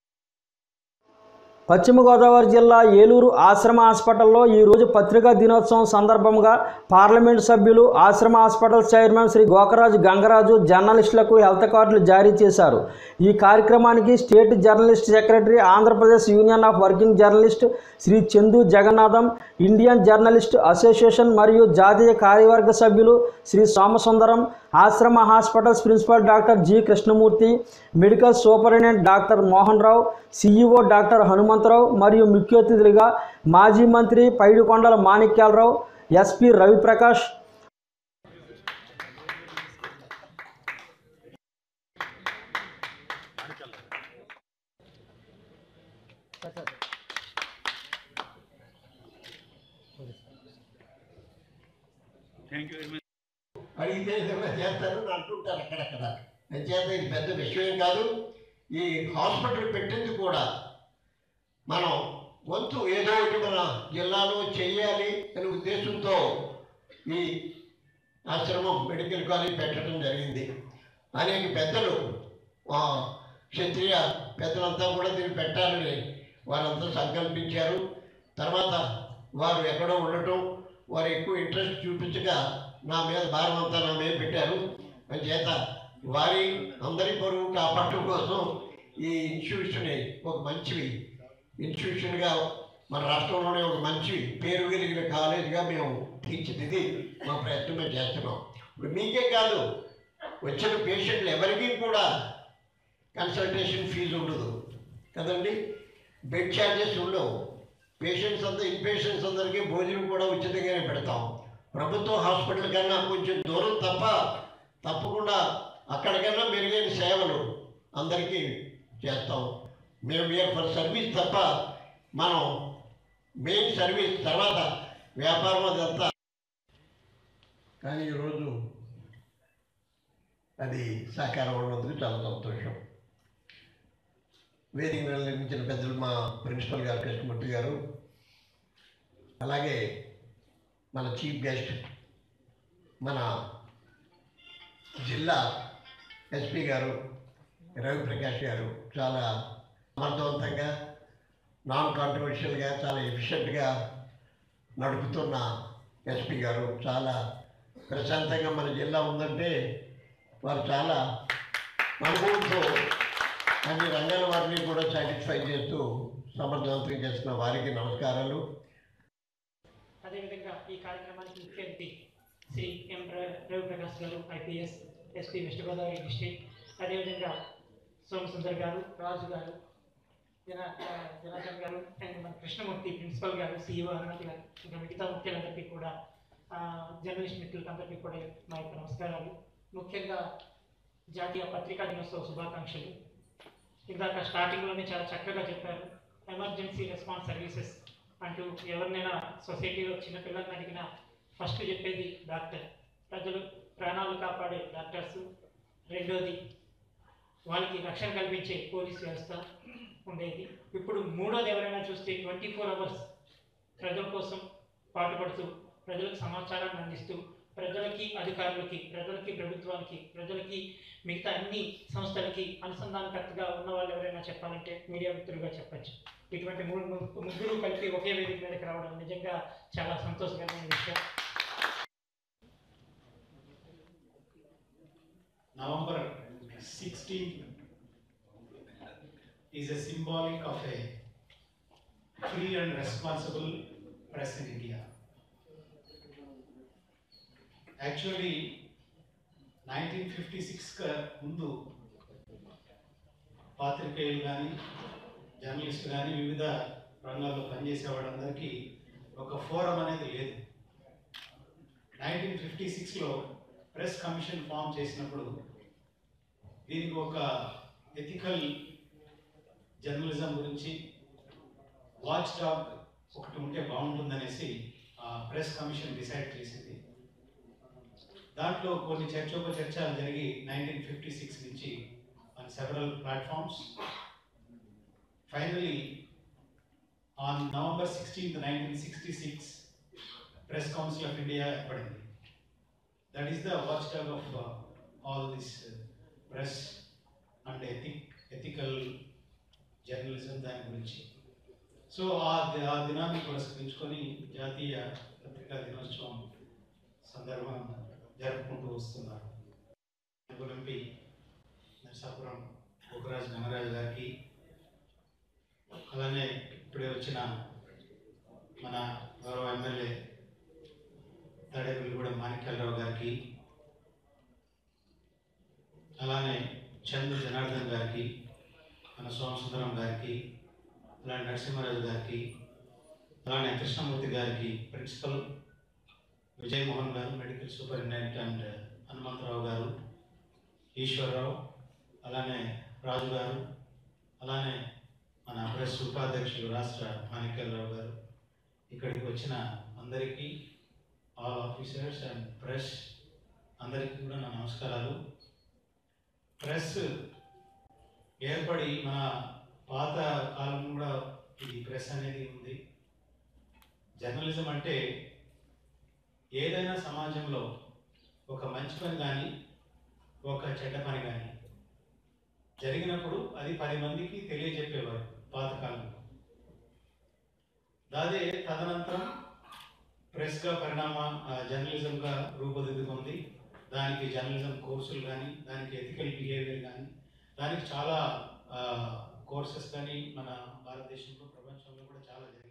పశ్చిమ గోదావరి జిల్లా ఏలూరు ఆశ్రమ హాస్పిటల్లో ఈరోజు పత్రికా దినోత్సవం సందర్భంగా పార్లమెంటు సభ్యులు ఆశ్రమ హాస్పిటల్ చైర్మన్ శ్రీ గోకరాజు గంగరాజు జర్నలిస్టులకు హెల్త్ కార్డులు జారీ చేశారు ఈ కార్యక్రమానికి state journalist secretary Andhra Pradesh union of working journalist Shri Chandu Jagannatham Indian journalist association మరియు జాతీయ కార్యవర్గ సభ్యులు Shri Somasundaram Ashram hospitals principal doctor G Krishnamurthy medical superintendent doctor Mohan Rao CEO doctor Hanumantha Rao మరియు ముఖ్య అతిథులుగా మాజీ మంత్రి పైడికొండల మాణిక్యాలరావు ఎస్పి రవిప్రకాష్ అడిగితే ఏదైనా చేస్తారు అని అంటుంటారు అక్కడక్కడ అంచేత ఇది పెద్ద విషయం కాదు ఈ హాస్పిటల్ పెట్టింది కూడా మనం వంతు ఏదో ఒకటి మన జిల్లాలో చెయ్యాలి అనే ఉద్దేశంతో ఈ ఆశ్రమం మెడికల్ కాలేజ్ పెట్టడం జరిగింది అనేక పెద్దలు ఆ, క్షత్రియ పెద్దలంతా కూడా దీన్ని పెట్టాలని వారంతా సంకల్పించారు తర్వాత వారు ఎక్కడో ఉండటం వారు ఎక్కువ ఇంట్రెస్ట్ చూపించక నా మీద భారం అంతా నా మీద పెట్టారు చేత వారి అందరి పరువు కాపాడటం కోసం ఈ ఇన్స్టిట్యూషన్ ఒక మంచివి ఇన్స్టిట్యూషన్గా మన రాష్ట్రంలోనే ఒక మంచి పేరు కలిగిన కాలేజీగా మేము తీర్చిదిద్ది మా ప్రయత్నం మేము చేస్తున్నాం ఇప్పుడు మీకే కాదు వచ్చిన పేషెంట్లు ఎవరికీ కూడా కన్సల్టేషన్ ఫీజు ఉండదు కదండి బెడ్ ఛార్జెస్ ఉండవు పేషెంట్స్ అంతా ఇన్పేషెంట్స్ అందరికీ భోజనం కూడా ఉచితంగానే పెడతాం ప్రభుత్వ హాస్పిటల్ కన్నా కొంచెం దూరం తప్ప తప్పకుండా అక్కడికన్నా మెరుగైన సేవలు అందరికీ చేస్తాం మేము వీఆర్ ఫర్ సర్వీస్ తప్ప మనం మెయిన్ సర్వీస్ తర్వాత వ్యాపారం అదంతా కానీ ఈరోజు అది సాకారం ఉన్నందుకు చాలా సంతోషం వేదిక మీద నిర్మించిన పెద్దలు మా ప్రిన్సిపల్ గారు కృష్ణమూర్తి గారు అలాగే మన చీఫ్ గెస్ట్ మన జిల్లా ఎస్పీ గారు రవిప్రకాష్ గారు చాలా సమర్థవంతంగా నాన్ కాంట్రవర్షియల్గా చాలా ఎఫిషియెంట్గా నడుపుతున్న ఎస్పీ గారు చాలా ప్రశాంతంగా మన జిల్లా ఉందంటే వారు చాలా అనుభవంతో అన్ని రంగాల వారిని కూడా సాటిస్ఫై చేస్తూ సమర్థవంతం చేస్తున్న వారికి నమస్కారాలు అదేవిధంగా ఈ కార్యక్రమానికి ముఖ్య అతిథి శ్రీ ఎం ర- రవిప్రకాష్ గారు IPS SP west Godavari district అదేవిధంగా సోమసుందర్ గారు రాజు గారు జనా జనార్దన్ గారు అండ్ మన కృష్ణమూర్తి ప్రిన్సిపల్ గారు సిఇఓ హనుమతి గారు ఇంకా మిగతా ముఖ్యులందరికీ కూడా ఆ, జర్నలిస్ట్ మిత్రులందరికీ కూడా మా యొక్క నమస్కారాలు ముఖ్యంగా జాతీయ పత్రికా దినోత్సవ శుభాకాంక్షలు ఇందాక స్టార్టింగ్లోనే చాలా చక్కగా చెప్పారు ఎమర్జెన్సీ రెస్పాన్స్ సర్వీసెస్ అంటూ ఎవరినైనా సొసైటీలో చిన్న పిల్లల్ని అడిగినా ఫస్ట్ చెప్పేది డాక్టర్ ప్రజలు ప్రాణాలు కాపాడే డాక్టర్స్ రెండోది వాళ్ళకి రక్షణ కల్పించే పోలీస్ వ్యవస్థ ఉండేది ఇప్పుడు మూడోది ఎవరైనా చూస్తే ట్వంటీ ఫోర్ అవర్స్ ప్రజల కోసం పాటుపడుతూ ప్రజలకు సమాచారాన్ని అందిస్తూ ప్రజలకి అధికారులకి ప్రజలకి ప్రభుత్వానికి ప్రజలకి మిగతా అన్ని సంస్థలకి అనుసంధానకర్తగా ఉన్న వాళ్ళు ఎవరైనా చెప్పాలంటే మీడియా మిత్రులుగా చెప్పచ్చు ఇటువంటి మూడు ము- ముగ్గురు కలిపి ఒకే వేదిక మీదకి రావడం నిజంగా చాలా సంతోషకరమైన విషయం November 16th is a symbolic of a free and responsible press in India. Actually, 1956 క ముందు పాత్రికేయులు కానీ జర్నలిస్టులు కానీ వివిధ రంగాల్లో పనిచేసే వాళ్ళందరికీ ఒక ఫోరం అనేది లేదు నైన్టీన్ ఫిఫ్టీ సిక్స్లో ప్రెస్ కమిషన్ ఫామ్ చేసినప్పుడు దీనికి ఒక ఎథికల్ జర్నలిజం గురించి వాచ్ డాగ్ ఒకటి ఉంటే బాగుంటుందనేసి ఆ ప్రెస్ కమిషన్ డిసైడ్ చేసింది దాంట్లో కొన్ని చర్చోపచర్చలు జరిగి నైన్టీన్ ఫిఫ్టీ సిక్స్ నుంచి on several platforms finally on November sixteenth nineteen sixty six press council of India ఏర్పడింది that is the watch dog of all this press and ethic ethical journalism దాని గురించి so ఆ the- ఆ దినాన్ని పురస్కరించుకొని జాతీయ పత్రికా దినోత్సవం సందర్భం జరుపుకుంటూ వస్తున్నారు ఎంపీ నరసాపురం బుకరాజు గంగరాజు గారికి అలానే ఇప్పుడే వచ్చిన మన గౌరవ ఎమ్మెల్యే తాడేపల్లిగూడెం మాణిక్యాలరావు గారికి అలానే చందు జనార్దన్ గారికి మన సోమసుందరం గారికి అలానే నరసింహారాజు గారికి అలానే కృష్ణమూర్తి గారికి ప్రిన్సిపల్ విజయ్ మోహన్ గారు మెడికల్ సూపరింటెండెంట్ అండ్ హనుమంతరావు గారు ఈశ్వరరావు అలానే రాజు గారు అలానే మన ప్రెస్ ఉపాధ్యక్షులు రాష్ట్ర మాణిక్యాలరావు గారు ఇక్కడికి వచ్చిన అందరికీ ఆల్ ఆఫీసర్స్ అండ్ ప్రెస్ అందరికీ కూడా నా నమస్కారాలు ప్రెస్ ఏర్పడి మన పాత కాలం కూడా ఇది ప్రెస్ అనేది ఉంది జర్నలిజం అంటే ఏదైనా సమాజంలో ఒక మంచి పని కానీ ఒక చెడ్డ పని కానీ జరిగినప్పుడు అది పది మందికి తెలియజెప్పేవారు పాతకాలంలో దాదే తదనంతరం ప్రెస్గా పరిణామ ఆ, జర్నలిజంగా రూపుదిద్దుకుంది దానికి జర్నలిజం కోర్సులు కానీ దానికి ఎథికల్ బిహేవియర్ కానీ దానికి చాలా కోర్సెస్ కానీ మన భారతదేశంలో ప్రపంచంలో కూడా చాలా జరిగాయి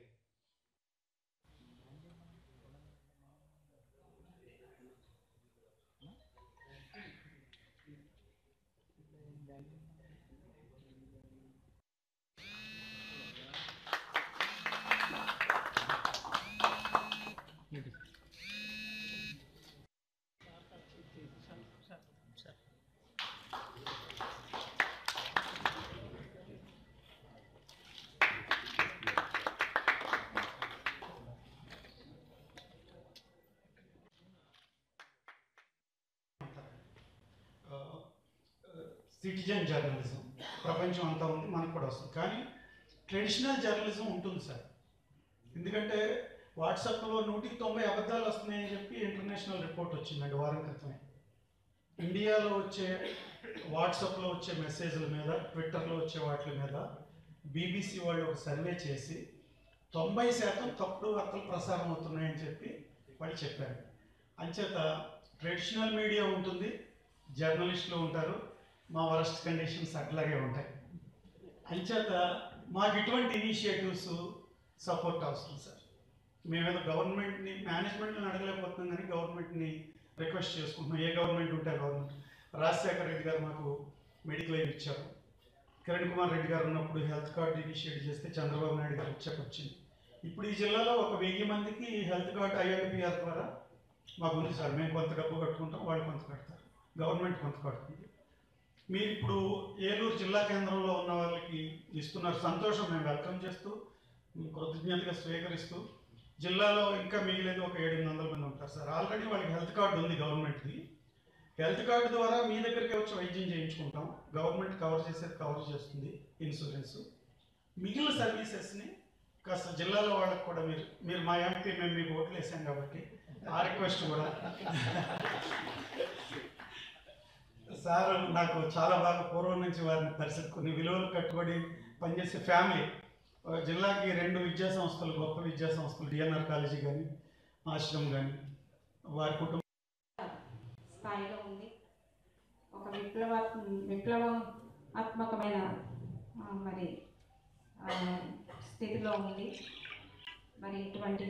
సిటిజన్ జర్నలిజం ప్రపంచం అంతా ఉంది మనకు కూడా వస్తుంది కానీ ట్రెడిషనల్ జర్నలిజం ఉంటుంది సార్ ఎందుకంటే వాట్సాప్లో నూటికి తొంభై అబద్ధాలు వస్తున్నాయని చెప్పి ఇంటర్నేషనల్ రిపోర్ట్ వచ్చిందండి వారం క్రితమే ఇండియాలో వచ్చే వాట్సాప్లో వచ్చే మెసేజ్ల మీద ట్విట్టర్లో వచ్చే వాటి మీద బీబీసీ వాళ్ళు ఒక సర్వే చేసి తొంభై శాతం తప్పుడు వార్తలు ప్రసారం అవుతున్నాయని చెప్పి వాళ్ళు చెప్పారు అంచేత ట్రెడిషనల్ మీడియా ఉంటుంది జర్నలిస్టులు ఉంటారు మా వరస్ట్ కండిషన్స్ అట్లాగే ఉంటాయి అంచేత మాకు ఇటువంటి ఇనిషియేటివ్స్ సపోర్ట్ అవసరం సార్ మేమేదో గవర్నమెంట్ని మేనేజ్మెంట్ని అడగలేకపోతున్నాం కానీ గవర్నమెంట్ని రిక్వెస్ట్ చేసుకుంటున్నాం ఏ గవర్నమెంట్ ఉంటే ఆ గవర్నమెంట్ రాజశేఖర రెడ్డి గారు మాకు మెడికల్ ఎయిడ్ ఇచ్చారు కిరణ్ కుమార్ రెడ్డి గారు ఉన్నప్పుడు హెల్త్ కార్డు ఇనిషియేట్ చేస్తే చంద్రబాబు నాయుడు గారు వచ్చాక వచ్చింది ఇప్పుడు ఈ జిల్లాలో ఒక వెయ్యి మందికి హెల్త్ కార్డు ఐఎన్పిఆర్ ద్వారా మాకు ఉంది సార్ మేము కొంత డబ్బు కట్టుకుంటాం వాళ్ళు కొంత కడతారు గవర్నమెంట్ కొంత కడుతుంది మీరు ఇప్పుడు ఏలూరు జిల్లా కేంద్రంలో ఉన్న వాళ్ళకి ఇస్తున్నారు సంతోషం మేము వెల్కమ్ చేస్తూ మీ కృతజ్ఞతగా స్వీకరిస్తూ జిల్లాలో ఇంకా మిగిలేదు ఒక ఏడు వందల మంది ఉంటారు సార్ ఆల్రెడీ వాళ్ళకి హెల్త్ కార్డు ఉంది గవర్నమెంట్ది హెల్త్ కార్డు ద్వారా మీ దగ్గరికి వచ్చి వైద్యం చేయించుకుంటాం గవర్నమెంట్ కవర్ చేసేది కవర్ చేస్తుంది ఇన్సూరెన్స్ మిగిలిన సర్వీసెస్ని కాస్త జిల్లాలో వాళ్ళకి కూడా మీరు మీరు మా ఎంపీ మేము మీకు ఓట్లు వేసాం కాబట్టి ఆ రిక్వెస్ట్ కూడా సార్ నాకు చాలా బాగా పూర్వం నుంచి వారిని పరిస్థితి కొన్ని విలువలు కట్టుబడి పనిచేసే ఫ్యామిలీ ఒక జిల్లాకి రెండు విద్యా సంస్థలు గొప్ప విద్యా సంస్థలు డిఎన్ఆర్ కాలేజీ కానీ ఆశ్రమం కానీ వారి కుటుంబం స్థాయిలో ఉంది ఒక విప్లవ విప్లవాత్మకమైన ఆ, మరి ఆ, స్థితిలో ఉంది మరి ఇటువంటి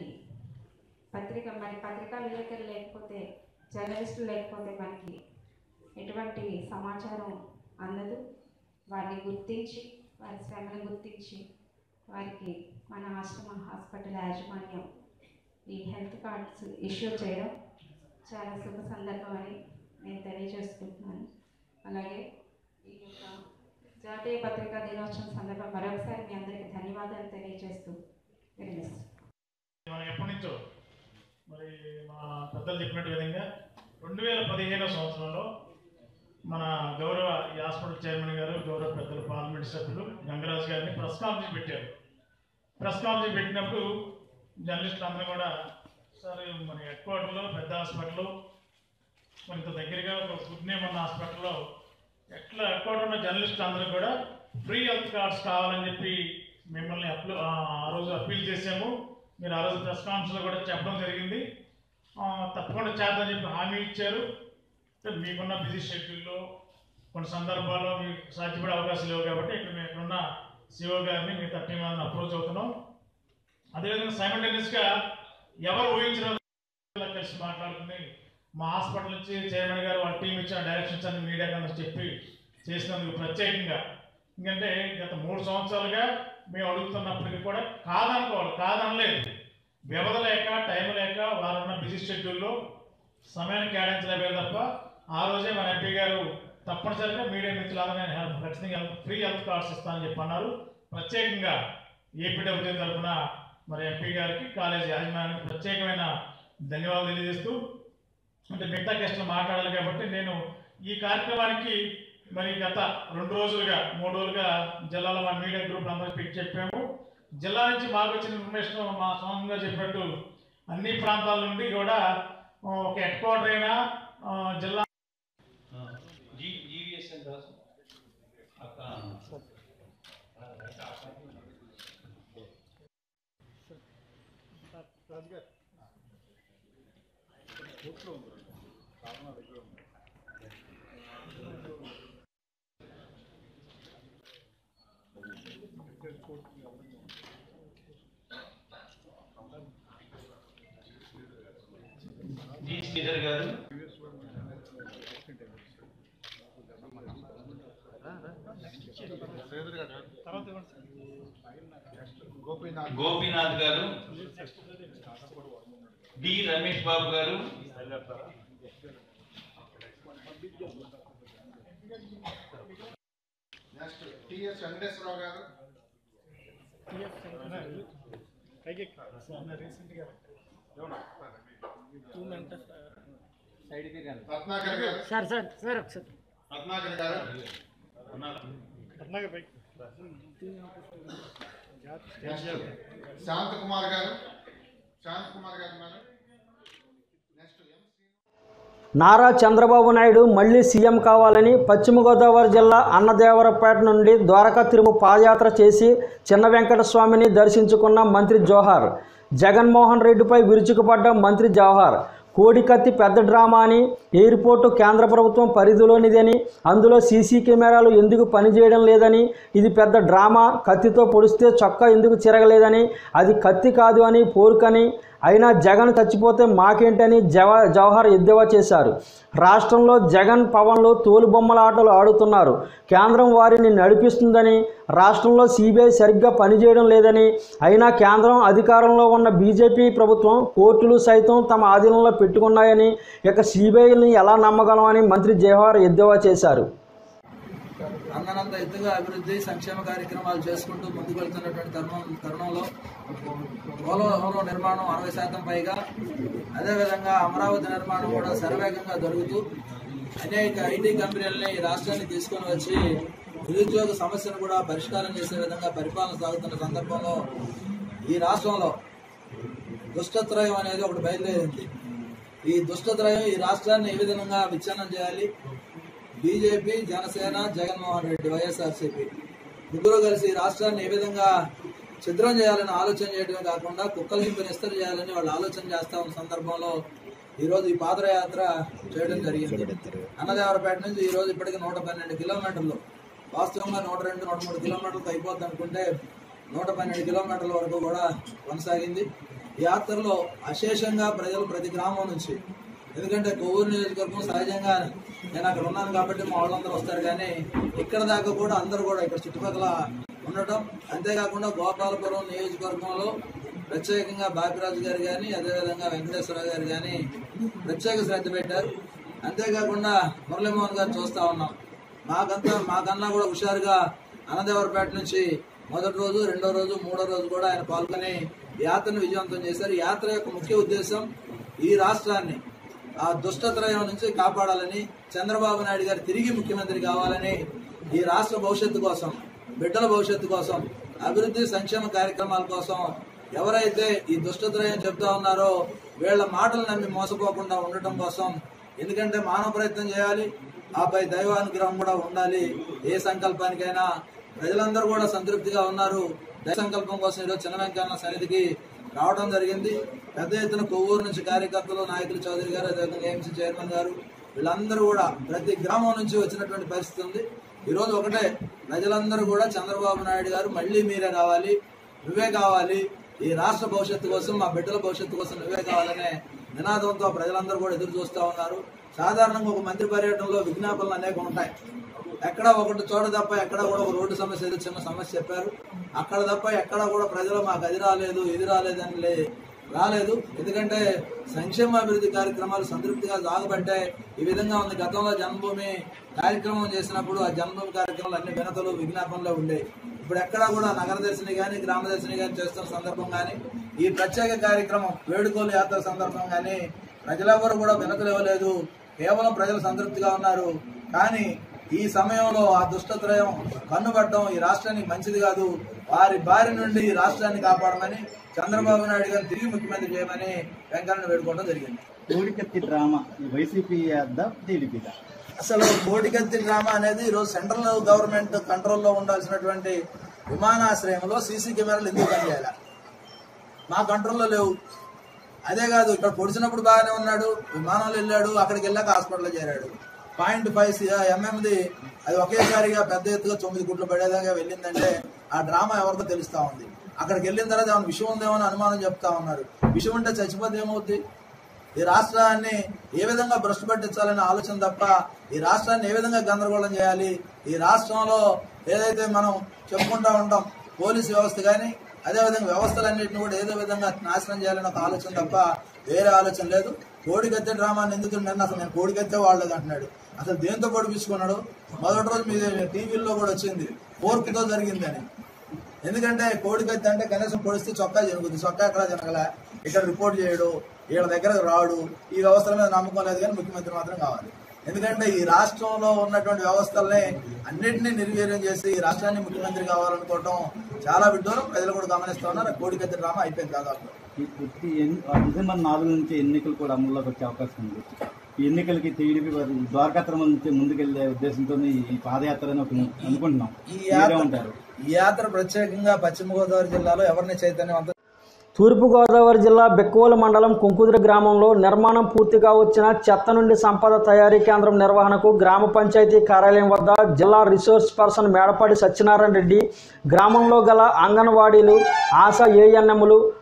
పత్రిక మరి పత్రికా విలేకరులు లేకపోతే జర్నలిస్టులు లేకపోతే మనకి ఎటువంటి సమాచారం అందదు వారిని గుర్తించి వారి శ్రమను గుర్తించి వారికి మన ఆశ్రమ హాస్పిటల్ యాజమాన్యం ఈ హెల్త్ కార్డ్స్ ఇష్యూ చేయడం చాలా శుభ సందర్భం అని నేను తెలియజేసుకుంటున్నాను అలాగే ఈ యొక్క జాతీయ పత్రికా దినోత్సవం సందర్భం మరొకసారి మీ అందరికీ ధన్యవాదాలు తెలియజేస్తూ విరమిస్తున్నాను మనం ఎప్పటి నుంచో మరి మా పెద్దలు చెప్పినట్టు విధంగా రెండు వేల పదిహేనో సంవత్సరంలో మన గౌరవ ఈ హాస్పిటల్ చైర్మన్ గారు గౌరవ పెద్దలు పార్లమెంట్ సభ్యులు గంగరాజు గారిని ప్రెస్ కాన్ఫరెన్స్ పెట్టారు ప్రెస్ కాన్ఫరెన్స్ పెట్టినప్పుడు జర్నలిస్టులు అందరూ కూడా సార్ మన హెడ్ క్వార్టర్లో పెద్ద హాస్పిటల్ మరి ఇంత దగ్గరగా ఒక గుడ్ నేమ్ ఉన్న హాస్పిటల్లో ఎట్లా హెడ్ క్వార్టర్ ఉన్న జర్నలిస్టులు అందరూ కూడా ఫ్రీ హెల్త్ కార్డ్స్ కావాలని చెప్పి మిమ్మల్ని అప్లు ఆ ఆ రోజు అప్పీల్ చేసాము మీరు ఆ రోజు ప్రెస్ కాన్ఫరెన్స్లో కూడా చెప్పడం జరిగింది ఆ, తప్పకుండా చేద్దామని చెప్పి హామీ ఇచ్చారు అంటే మీకున్న బిజీ షెడ్యూల్లో కొన్ని సందర్భాల్లో మీకు సాధ్యపడే అవకాశం లేవు కాబట్టి ఇక్కడ మేము ఇక్కడున్న సిఓ గారిని మీ థర్టీ మందిని అప్రోచ్ అవుతున్నాం అదేవిధంగా సైమల్టేనియస్గా ఎవరు ఊహించిన ఇలా కలిసి మాట్లాడుకుని మా హాస్పిటల్ నుంచి చైర్మన్ గారు వాళ్ళ టీం ఇచ్చిన డైరెక్షన్స్ అన్ని మీడియా కన్నా చెప్పి చేసినందుకు ప్రత్యేకంగా ఎందుకంటే గత మూడు సంవత్సరాలుగా మేము అడుగుతున్నప్పటికీ కూడా కాదనుకోవాలి కాదనలేదు వ్యవధి లేక టైం లేక వారు ఉన్న బిజీ షెడ్యూల్లో సమయాన్ని కేటాయించలేకపోయారు తప్ప ఆ రోజే మన ఎంపీ గారు తప్పనిసరిగా మీడియా మిత్రులందరూ నేను హెల్ప్ ఖచ్చితంగా ఫ్రీ హెల్త్ కార్డ్స్ ఇస్తానని చెప్పి అన్నారు ప్రత్యేకంగా ఏపీడబ్ల్యూ తరఫున మరి ఎంపీ గారికి కాలేజీ యాజమాన్యానికి ప్రత్యేకమైన ధన్యవాదాలు తెలియజేస్తూ అంటే మిగతా గెస్టులు మాట్లాడాలి కాబట్టి నేను ఈ కార్యక్రమానికి మరి గత రెండు రోజులుగా మూడు రోజులుగా జిల్లాలో మా మీడియా గ్రూప్ అందరికి పిక్ చెప్పాము జిల్లా నుంచి మాకు వచ్చిన ఇన్ఫర్మేషన్ మా సొంతంగా చెప్పినట్టు అన్ని ప్రాంతాల నుండి కూడా ఆ, ఒక హెడ్ క్వార్టర్ అయినా ఆ, జిల్లా జీవీఎస్ అని రాసు జి శ్రీధర్ గారు గోపీనాథ్ గారు డి రమేష్ బాబు గారు నెక్స్ట్ టిఎస్ వెంకటేశ్వరరావు గారు రత్నాకర్ గారు సార్ సార్ సార్ ఒకసారి రత్నాకర్ గారు నెక్స్ట్ శాంత్ కుమార్ గారు శాంత్ కుమార్ గారు మేడం నెక్స్ట్ నారా చంద్రబాబు నాయుడు మళ్ళీ సీఎం కావాలని పశ్చిమ గోదావరి జిల్లా అన్నదేవరపేట నుండి ద్వారకా తిరుము పాదయాత్ర చేసి చిన్న వెంకటస్వామిని దర్శించుకున్న మంత్రి జోహార్ జగన్మోహన్ రెడ్డిపై విరుచుకుపడ్డ మంత్రి జవహర్ కోడికత్తి పెద్ద డ్రామా అని ఎయిర్పోర్టు కేంద్ర ప్రభుత్వం పరిధిలోనిదని అందులో సీసీ కెమెరాలు ఎందుకు పనిచేయడం లేదని ఇది పెద్ద డ్రామా కత్తితో పొడిస్తే చొక్కా ఎందుకు చిరగలేదని అది కత్తి కాదు అని పోరుకని అయినా జగన్ చచ్చిపోతే మాకేంటని జవ జవహర్ ఎద్దేవా చేశారు రాష్ట్రంలో జగన్ పవన్లు తోలుబొమ్మల ఆటలు ఆడుతున్నారు కేంద్రం వారిని నడిపిస్తుందని రాష్ట్రంలో సిబిఐ సరిగ్గా పనిచేయడం లేదని అయినా కేంద్రం అధికారంలో ఉన్న బీజేపీ ప్రభుత్వం కోర్టులు సైతం తమ ఆధీనంలో పెట్టుకున్నాయని ఇక సిబిఐని ఎలా నమ్మగలమని మంత్రి జవహర్ ఎద్దేవా చేశారు అందనంత ఎత్తుగా అభివృద్ధి సంక్షేమ కార్యక్రమాలు చేసుకుంటూ ముందుకు వెళ్తున్నటువంటి తరుణం తరుణంలో పోలవరం నిర్మాణం అరవై శాతం పైగా అదేవిధంగా అమరావతి నిర్మాణం కూడా శరవేగంగా జరుగుతూ అనేక ఐటీ కంపెనీలని ఈ రాష్ట్రానికి తీసుకొని వచ్చి నిరుద్యోగ సమస్యను కూడా పరిష్కారం చేసే విధంగా పరిపాలన సాగుతున్న సందర్భంలో ఈ రాష్ట్రంలో దుష్టత్రయం అనేది ఒకటి బయలుదేరింది ఈ దుష్టత్రయం ఈ రాష్ట్రాన్ని ఏ విధంగా విచ్ఛిన్నం చేయాలి బీజేపీ జనసేన జగన్మోహన్ రెడ్డి వైఎస్ఆర్సీపీ ముగ్గురు కలిసి ఈ రాష్ట్రాన్ని ఏ విధంగా ఛిద్రం చేయాలని ఆలోచన చేయడమే కాకుండా కుక్కల హింపని ఇస్తరు చేయాలని వాళ్ళు ఆలోచన చేస్తా ఉన్న సందర్భంలో ఈ రోజు ఈ పాదయాత్ర చేయడం జరిగింది అన్నదేవరపేట నుంచి ఈ రోజు ఇప్పటికి నూట పన్నెండు కిలోమీటర్లు వాస్తవంగా నూట రెండు నూట మూడు కిలోమీటర్లకు అయిపోద్ది అనుకుంటే నూట పన్నెండు కిలోమీటర్ల వరకు కూడా కొనసాగింది ఈ యాత్రలో అశేషంగా ప్రజలు ప్రతి గ్రామం నుంచి ఎందుకంటే కొవ్వూరు నియోజకవర్గం సహజంగా నేను అక్కడ ఉన్నాను కాబట్టి మా వాళ్ళందరూ వస్తారు కానీ ఇక్కడ దాకా కూడా అందరూ కూడా ఇక్కడ చుట్టుపక్కల ఉండటం అంతేకాకుండా గోపాలపురం నియోజకవర్గంలో ప్రత్యేకంగా బాపిరాజు గారు కానీ అదేవిధంగా వెంకటేశ్వర గారు కానీ ప్రత్యేక శ్రద్ధ పెట్టారు అంతేకాకుండా మురళీమోహన్ గారు చూస్తా ఉన్నాం మాకంతా మాకన్నా కూడా హుషారుగా అన్నదేవరపేట నుంచి మొదటి రోజు రెండో రోజు మూడో రోజు కూడా ఆయన పాల్గొని యాత్రను విజయవంతం చేశారు ఈ యాత్ర యొక్క ముఖ్య ఉద్దేశం ఈ రాష్ట్రాన్ని ఆ దుష్టత్రయం నుంచి కాపాడాలని చంద్రబాబు నాయుడు గారు తిరిగి ముఖ్యమంత్రి కావాలని ఈ రాష్ట్ర భవిష్యత్తు కోసం బిడ్డల భవిష్యత్తు కోసం అభివృద్ధి సంక్షేమ కార్యక్రమాల కోసం ఎవరైతే ఈ దుష్టత్రయం చెప్తా ఉన్నారో వీళ్ళ మాటలు నమ్మి మోసపోకుండా ఉండటం కోసం ఎందుకంటే మానవ ప్రయత్నం చేయాలి ఆపై దైవానుగ్రహం కూడా ఉండాలి ఏ సంకల్పానికైనా ప్రజలందరూ కూడా సంతృప్తిగా ఉన్నారు దైవ సంకల్పం కోసం ఈరోజు చిన్న వెంకన్న సన్నిధికి రావడం జరిగింది పెద్ద ఎత్తున కొవ్వూరు నుంచి కార్యకర్తలు నాయకులు చౌదరి గారు అదేవిధంగా ఏఎంసీ చైర్మన్ గారు వీళ్ళందరూ కూడా ప్రతి గ్రామం నుంచి వచ్చినటువంటి పరిస్థితి ఉంది ఈరోజు ఒకటే ప్రజలందరూ కూడా చంద్రబాబు నాయుడు గారు మళ్ళీ మీరే రావాలి నువ్వే కావాలి ఈ రాష్ట్ర భవిష్యత్తు కోసం మా బిడ్డల భవిష్యత్తు కోసం నువ్వే కావాలనే నినాదంతో ప్రజలందరూ కూడా ఎదురు చూస్తూ ఉన్నారు సాధారణంగా ఒక మంత్రి పర్యటనలో విజ్ఞాపనలు అనేక ఉంటాయి ఎక్కడ ఒకటి చోట తప్ప ఎక్కడ కూడా ఒక రోడ్డు సమస్య ఏదో చిన్న సమస్య చెప్పారు అక్కడ తప్ప ఎక్కడ కూడా ప్రజలు మాకు అది రాలేదు ఇది రాలేదని లే రాలేదు ఎందుకంటే సంక్షేమ అభివృద్ధి కార్యక్రమాలు సంతృప్తిగా సాగబట్టే ఈ విధంగా ఉంది గతంలో జన్మభూమి కార్యక్రమం చేసినప్పుడు ఆ జన్మభూమి కార్యక్రమాలు అన్ని వినతలు విజ్ఞాపనలో ఉండేవి ఇప్పుడు ఎక్కడా కూడా నగర దర్శిని కానీ గ్రామ దర్శిని కానీ చేస్తున్న సందర్భం కానీ ఈ ప్రత్యేక కార్యక్రమం వేడుకోలు యాత్ర సందర్భం కానీ ప్రజలెవరు కూడా వినతులు ఇవ్వలేదు కేవలం ప్రజలు సంతృప్తిగా ఉన్నారు కానీ ఈ సమయంలో ఆ దుష్టత్రయం కన్నుబట్టడం ఈ రాష్ట్రానికి మంచిది కాదు వారి బారి నుండి ఈ రాష్ట్రాన్ని కాపాడమని చంద్రబాబు నాయుడు గారిని తిరిగి ముఖ్యమంత్రి చేయమని వెంకయ్యను వేడుకోవడం జరిగింది కోడికత్తి డ్రామా వైసీపీ అద్దా టీడీపీదా అసలు కోడికత్తి డ్రామా అనేది ఈరోజు సెంట్రల్ గవర్నమెంట్ కంట్రోల్లో ఉండాల్సినటువంటి విమానాశ్రయంలో సీసీ కెమెరాలు ఎందుకు పనిచేయాలి మా కంట్రోల్లో లేవు అదే కాదు ఇక్కడ పొడిచినప్పుడు బాగానే ఉన్నాడు విమానంలో వెళ్ళాడు అక్కడికి వెళ్ళాక హాస్పిటల్లో చేరాడు పాయింట్ ఫైవ్ ఎంఎంది అది ఒకేసారిగా పెద్ద ఎత్తుగా తొమ్మిది గుట్లు పడేదాకా వెళ్ళిందంటే ఆ డ్రామా ఎవరితో తెలుస్తా ఉంది అక్కడికి వెళ్ళిన తర్వాత ఏమైనా విషయం ఉందేమో అని అనుమానం చెప్తా ఉన్నారు విషయం ఉంటే చచ్చిపోతే ఏమవుద్ది ఈ రాష్ట్రాన్ని ఏ విధంగా భ్రష్టు పట్టించాలనే ఆలోచన తప్ప ఈ రాష్ట్రాన్ని ఏ విధంగా గందరగోళం చేయాలి ఈ రాష్ట్రంలో ఏదైతే మనం చెప్పుకుంటా ఉంటాం పోలీస్ వ్యవస్థ కానీ అదేవిధంగా వ్యవస్థలన్నింటినీ కూడా ఏదో విధంగా నాశనం చేయాలని ఒక ఆలోచన తప్ప వేరే ఆలోచన లేదు కోడికత్తే డ్రామా నిందితుడు నిన్న అసలు నేను కోడికత్తే వాళ్ళది అంటున్నాడు అసలు దేంతో పొడిపించుకున్నాడు మొదటి రోజు మీ టీవీల్లో కూడా వచ్చింది ఫోర్క్తో జరిగిందని ఎందుకంటే కోడికత్తి అంటే కనీసం పొడిస్తే చొక్కా జరుగుతుంది చొక్కా ఎక్కడ జరగల ఇక్కడ రిపోర్ట్ చేయడు వీళ్ళ దగ్గర రాడు ఈ వ్యవస్థల మీద నమ్మకం లేదు కానీ ముఖ్యమంత్రి మాత్రం కావాలి ఎందుకంటే ఈ రాష్ట్రంలో ఉన్నటువంటి వ్యవస్థల్ని అన్నింటినీ నిర్వీర్యం చేసి ఈ రాష్ట్రాన్ని ముఖ్యమంత్రి కావాలనుకోవటం చాలా విడ్డూరం ప్రజలు కూడా గమనిస్తా ఉన్నారు ఆ కోడికత్తి డ్రామా అయిపోయింది దాదాపు ఈ ప్రతి ఎన్- ఆ డిసెంబర్ నాలుగు నుంచి ఎన్నికలు కూడా అమల్లోకి వచ్చే అవకాశం ఉంది ఈ ఎన్నికలకి టీడీపీ వారు ద్వారకాత్రం నుంచి ముందుకెళ్లే ఉద్దేశంతో ఈ పాదయాత్ర అని ఒకటి అనుకుంటున్నాం ఈ మీరే యాత్ర ఉంటారు ఈ యాత్ర ప్రత్యేకంగా పశ్చిమ గోదావరి జిల్లాలో ఎవరిని చైతన్యవంతం తూర్పుగోదావరి జిల్లా బెక్కువల మండలం కుంకుదురు గ్రామంలో నిర్మాణం పూర్తిగా వచ్చిన చెత్త నుండి సంపద తయారీ కేంద్రం నిర్వహణకు గ్రామ పంచాయతీ కార్యాలయం వద్ద జిల్లా రిసోర్స్ పర్సన్ మేడపాటి సత్యనారాయణ రెడ్డి గ్రామంలో గల అంగన్వాడీలు ఆశా ఏఎన్ఎంలు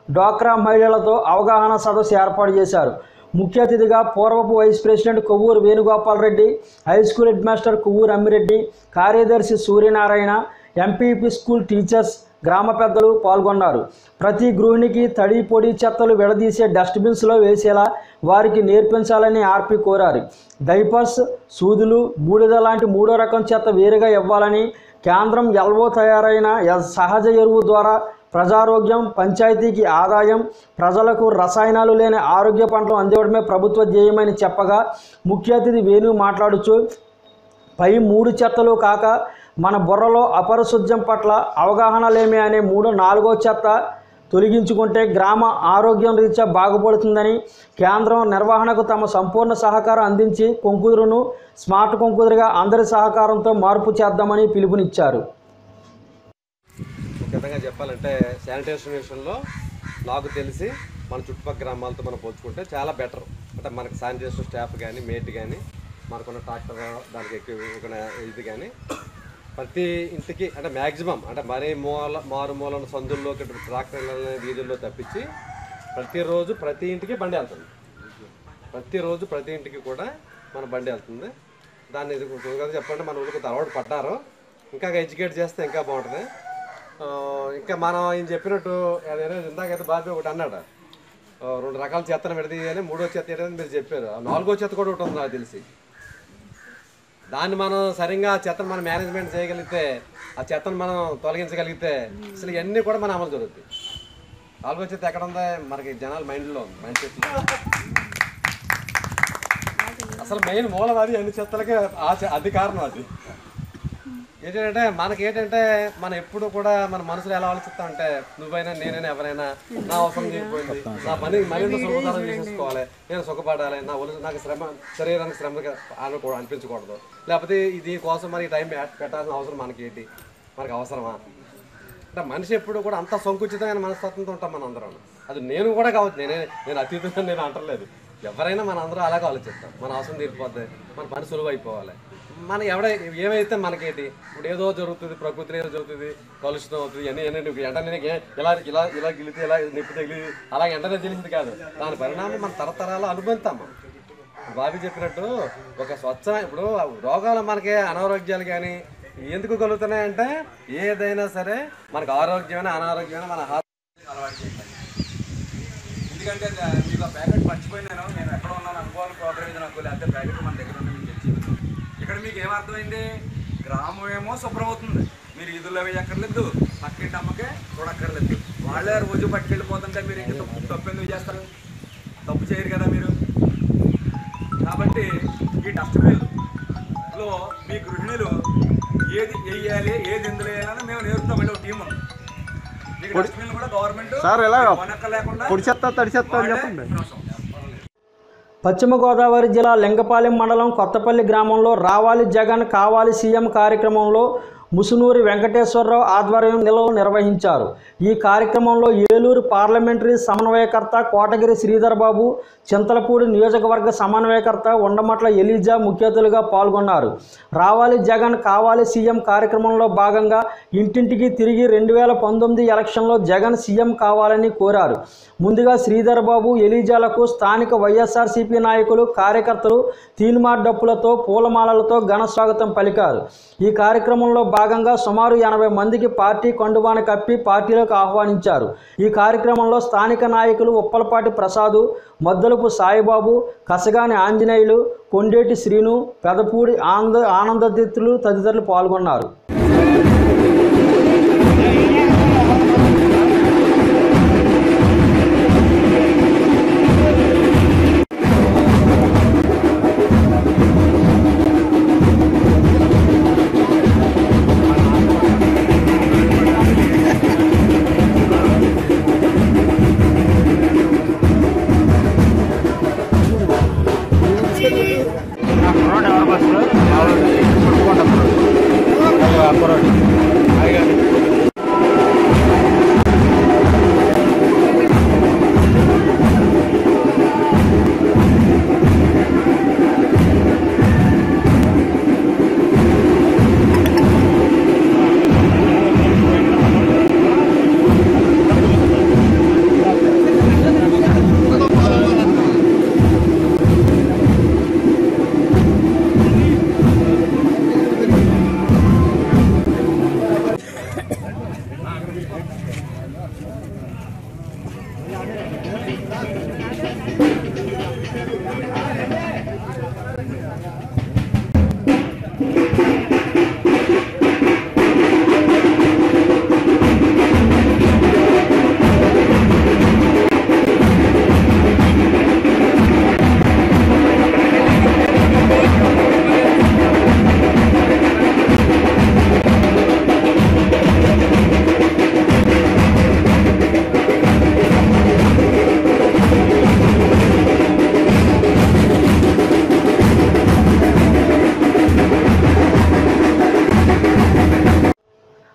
డ్వాక్రా మహిళలతో అవగాహన సదస్సు ఏర్పాటు చేశారు ముఖ్య అతిథిగా పూర్వపు vice president Kovvuru Venugopal Reddy high school head master Kovvuru Ammireddy కార్యదర్శి సూర్యనారాయణ ఎంపీపీ స్కూల్ టీచర్స్ గ్రామ పెద్దలు పాల్గొన్నారు ప్రతి గృహిణికి తడి పొడి చెత్తలు విడదీసే డస్ట్బిన్స్లో వేసేలా వారికి నేర్పించాలని ఆర్పి కోరారు డైపర్స్ సూదులు బూడిద లాంటి మూడో రకం చెత్త వేరుగా ఇవ్వాలని కేంద్రం ఎల్వో తయారైన ఎ- సహజ ఎరువు ద్వారా ప్రజారోగ్యం పంచాయతీకి ఆదాయం ప్రజలకు రసాయనాలు లేని ఆరోగ్య పంటలు అందివ్వడమే ప్రభుత్వ ధ్యేయమని చెప్పగా ముఖ్య అతిథి వేణు మాట్లాడుచూ పై మూడు చెత్తలు కాక మన బుర్రలో అపరిశుద్ధ్యం పట్ల అవగాహన లేమి అనే మూడో నాలుగో చెత్త తొలగించుకుంటే గ్రామ ఆరోగ్యం రీత్యా బాగుపడుతుందని కేంద్రం నిర్వహణకు తమ సంపూర్ణ సహకారం అందించి కొంకుదురును స్మార్ట్ కొంకుదురుగా అందరి సహకారంతో మార్పు చేద్దామని పిలుపునిచ్చారు ముఖ్యంగా చెప్పాలంటే శానిటేషన్ విషయంలో నాకు తెలిసి మన చుట్టుపక్కల గ్రామాలతో మనం పోల్చుకుంటే చాలా బెటర్ అంటే మనకి శానిటేషన్ స్టాఫ్ కానీ మేట్ కానీ మనకున్న ట్రాక్టర్ దానికి ఎక్కువ ఇది కానీ ప్రతి ఇంటికి అంటే మ్యాక్సిమం అంటే మరీ మూల మారు మూలన సందుల్లో ట్రాక్టర్ల వీధుల్లో తప్పించి ప్రతిరోజు ప్రతి ఇంటికి బండి వెళ్తుంది ప్రతిరోజు ప్రతి ఇంటికి కూడా మన బండి వెళ్తుంది దాన్ని ఇది కొంచెం చెప్పండి మన ఊరికి అలవాటు పడ్డారు ఇంకా ఎడ్యుకేట్ చేస్తే ఇంకా బాగుంటుంది ఆ, ఇంకా మనం ఆయన చెప్పినట్టు అదేదో ఇందాకైతే బాబీ ఒకటి అన్నాడు ఆ, రెండు రకాల చెత్తను విడదీయాలి మూడో చెత్త ఏంటని మీరు చెప్పారు ఆ నాలుగో చెత్త కూడా ఒకటి ఉంది నాకు తెలిసి దాన్ని మనం సరిగ్గా ఆ చెత్తను మనం మేనేజ్మెంట్ చేయగలిగితే ఆ చెత్తను మనం తొలగించగలిగితే అసలు ఇవన్నీ కూడా మన అమలు జరుగుతాయి నాలుగో చెత్త ఎక్కడ ఉందా మనకి జనాల మైండ్లో ఉంది మైండ్ సెట్లో అసలు మెయిన్ మూలం అది అన్ని చెత్తలకి ఆ చె- అది కారణం అది ఏంటంటే మనకి ఏంటంటే మనం ఎప్పుడు కూడా మన మనసులో ఎలా ఆలోచిస్తామంటే నువ్వైనా నేనైనా ఎవరైనా నా అవసరం తీరిపోయింది నా పని మరింత సులభతరం చేసేసుకోవాలి నేను సుఖపడాలి నా ఒళ్ళు నాకు శ్రమ శరీరానికి శ్రమ అనుకో అనిపించకూడదు లేకపోతే ఈ దీనికోసం మరి టైం పెట్టాల్సిన అవసరం మనకి ఏంటి మనకి అవసరమా అంటే మనిషి ఎప్పుడు కూడా అంత సంకుచితమైన మనస్తత్వంతో ఉంటాం మన అందరం అది నేను కూడా కావచ్చు నేనే నేను అతీతంగా నేను అంటలేదు ఎవరైనా మన అందరూ అలాగే ఆలోచిస్తాం మన అవసరం తీరిపోద్ది మన పని సులువు అయిపోవాలి మన ఎవడ ఏమైతే మనకేంటి ఇప్పుడు ఏదో జరుగుతుంది ప్రకృతిలో ఏదో జరుగుతుంది కలుషితం అవుతుంది ఇవన్నీ ఇవన్నీ నువ్వు వెంటనే నీకు ఏ- ఇలా ఇలా ఇలా గిలితే ఇలా నిప్పు తగిలి అలా వెంటనే తెలిసింది కాదు దాని పరిణామం మన తరతరాలు అనుభవిస్తాం మనం బాబీ చెప్పినట్టు ఒక స్వచ్ఛ ఇప్పుడు రోగాలు మనకి అనారోగ్యాలు కానీ ఎందుకు కలుగుతున్నాయంటే ఏదైనా సరే మనకు ఆరోగ్యమైన అనారోగ్యమైన మన హార్ట్ అలవాటు చేయాలి ఎందుకంటే దా- మీకు ఆ ప్యాకెట్ మర్చిపోయినాను నేను ఎక్కడ ఉన్నాను అనుకోవాలి కోఆపరేట్ నాకు లేకపోతే ప్యాకెట్ మన దగ్గర ఉంది మీకు తెచ్చి ఇవ్వను. ఇక్కడ మీకు ఏమర్థమైంది గ్రామం ఏమో శుభ్రం అవుతుంది మీరు ఈదుల్లో వేయక్కర్లేదు పక్కింటి అమ్మకే చూడక్కర్లేదు వాళ్ళే రోజు పట్టుకెళ్ళిపోతుంటే మీరు ఇంక తప్పు తప్పు ఎందుకు చేస్తారు తప్పు చేయరు కదా మీరు కాబట్టి ఈ డస్ట్బిన్లో మీ గృహిణులు ఏది వేయాలి ఏది ఎందులో వేయాలని మేము నేర్పుతాం మళ్ళీ ఒక టీం ఉంది మీకు పొడి- డస్ట్బిన్లు కూడా గవర్నమెంట్ సార్ ఎలా కొనక్క లేకుండా పొడి చెత్త తడి చెత్త అని వాళ్ళే చెప్పండి పశ్చిమ గోదావరి జిల్లా లింగపాలెం మండలం కొత్తపల్లి గ్రామంలో రావాలి జగన్ కావాలి సీఎం కార్యక్రమంలో ముసునూరి వెంకటేశ్వరరావు ఆధ్వర్యంలో నిర్వహించారు ఈ కార్యక్రమంలో ఏలూరు పార్లమెంటరీ సమన్వయకర్త కోటగిరి శ్రీధర్ బాబు చింతలపూడి నియోజకవర్గ సమన్వయకర్త ఉండమట్ల ఎలీజా ముఖ్య అతిథులుగా పాల్గొన్నారు రావాలి జగన్ కావాలి సీఎం కార్యక్రమంలో భాగంగా ఇంటింటికి తిరిగి రెండు వేల పంతొమ్మిది ఎలక్షన్లో జగన్ సీఎం కావాలని కోరారు ముందుగా శ్రీధర్ బాబు ఎలీజాలకు స్థానిక వైఎస్ఆర్సీపీ నాయకులు కార్యకర్తలు తీన్మార్ డప్పులతో పూలమాలలతో ఘన స్వాగతం పలికారు ఈ కార్యక్రమంలో భాగంగా సుమారు ఎనభై మందికి పార్టీ కండువాన కప్పి పార్టీలోకి ఆహ్వానించారు ఈ కార్యక్రమంలో స్థానిక నాయకులు ఉప్పలపాటి ప్రసాదు మద్దలపు సాయిబాబు కసగాని ఆంజనేయులు కొండేటి శ్రీను పెదపూడి ఆనంద ఆనందతిత్తులు తదితరులు పాల్గొన్నారు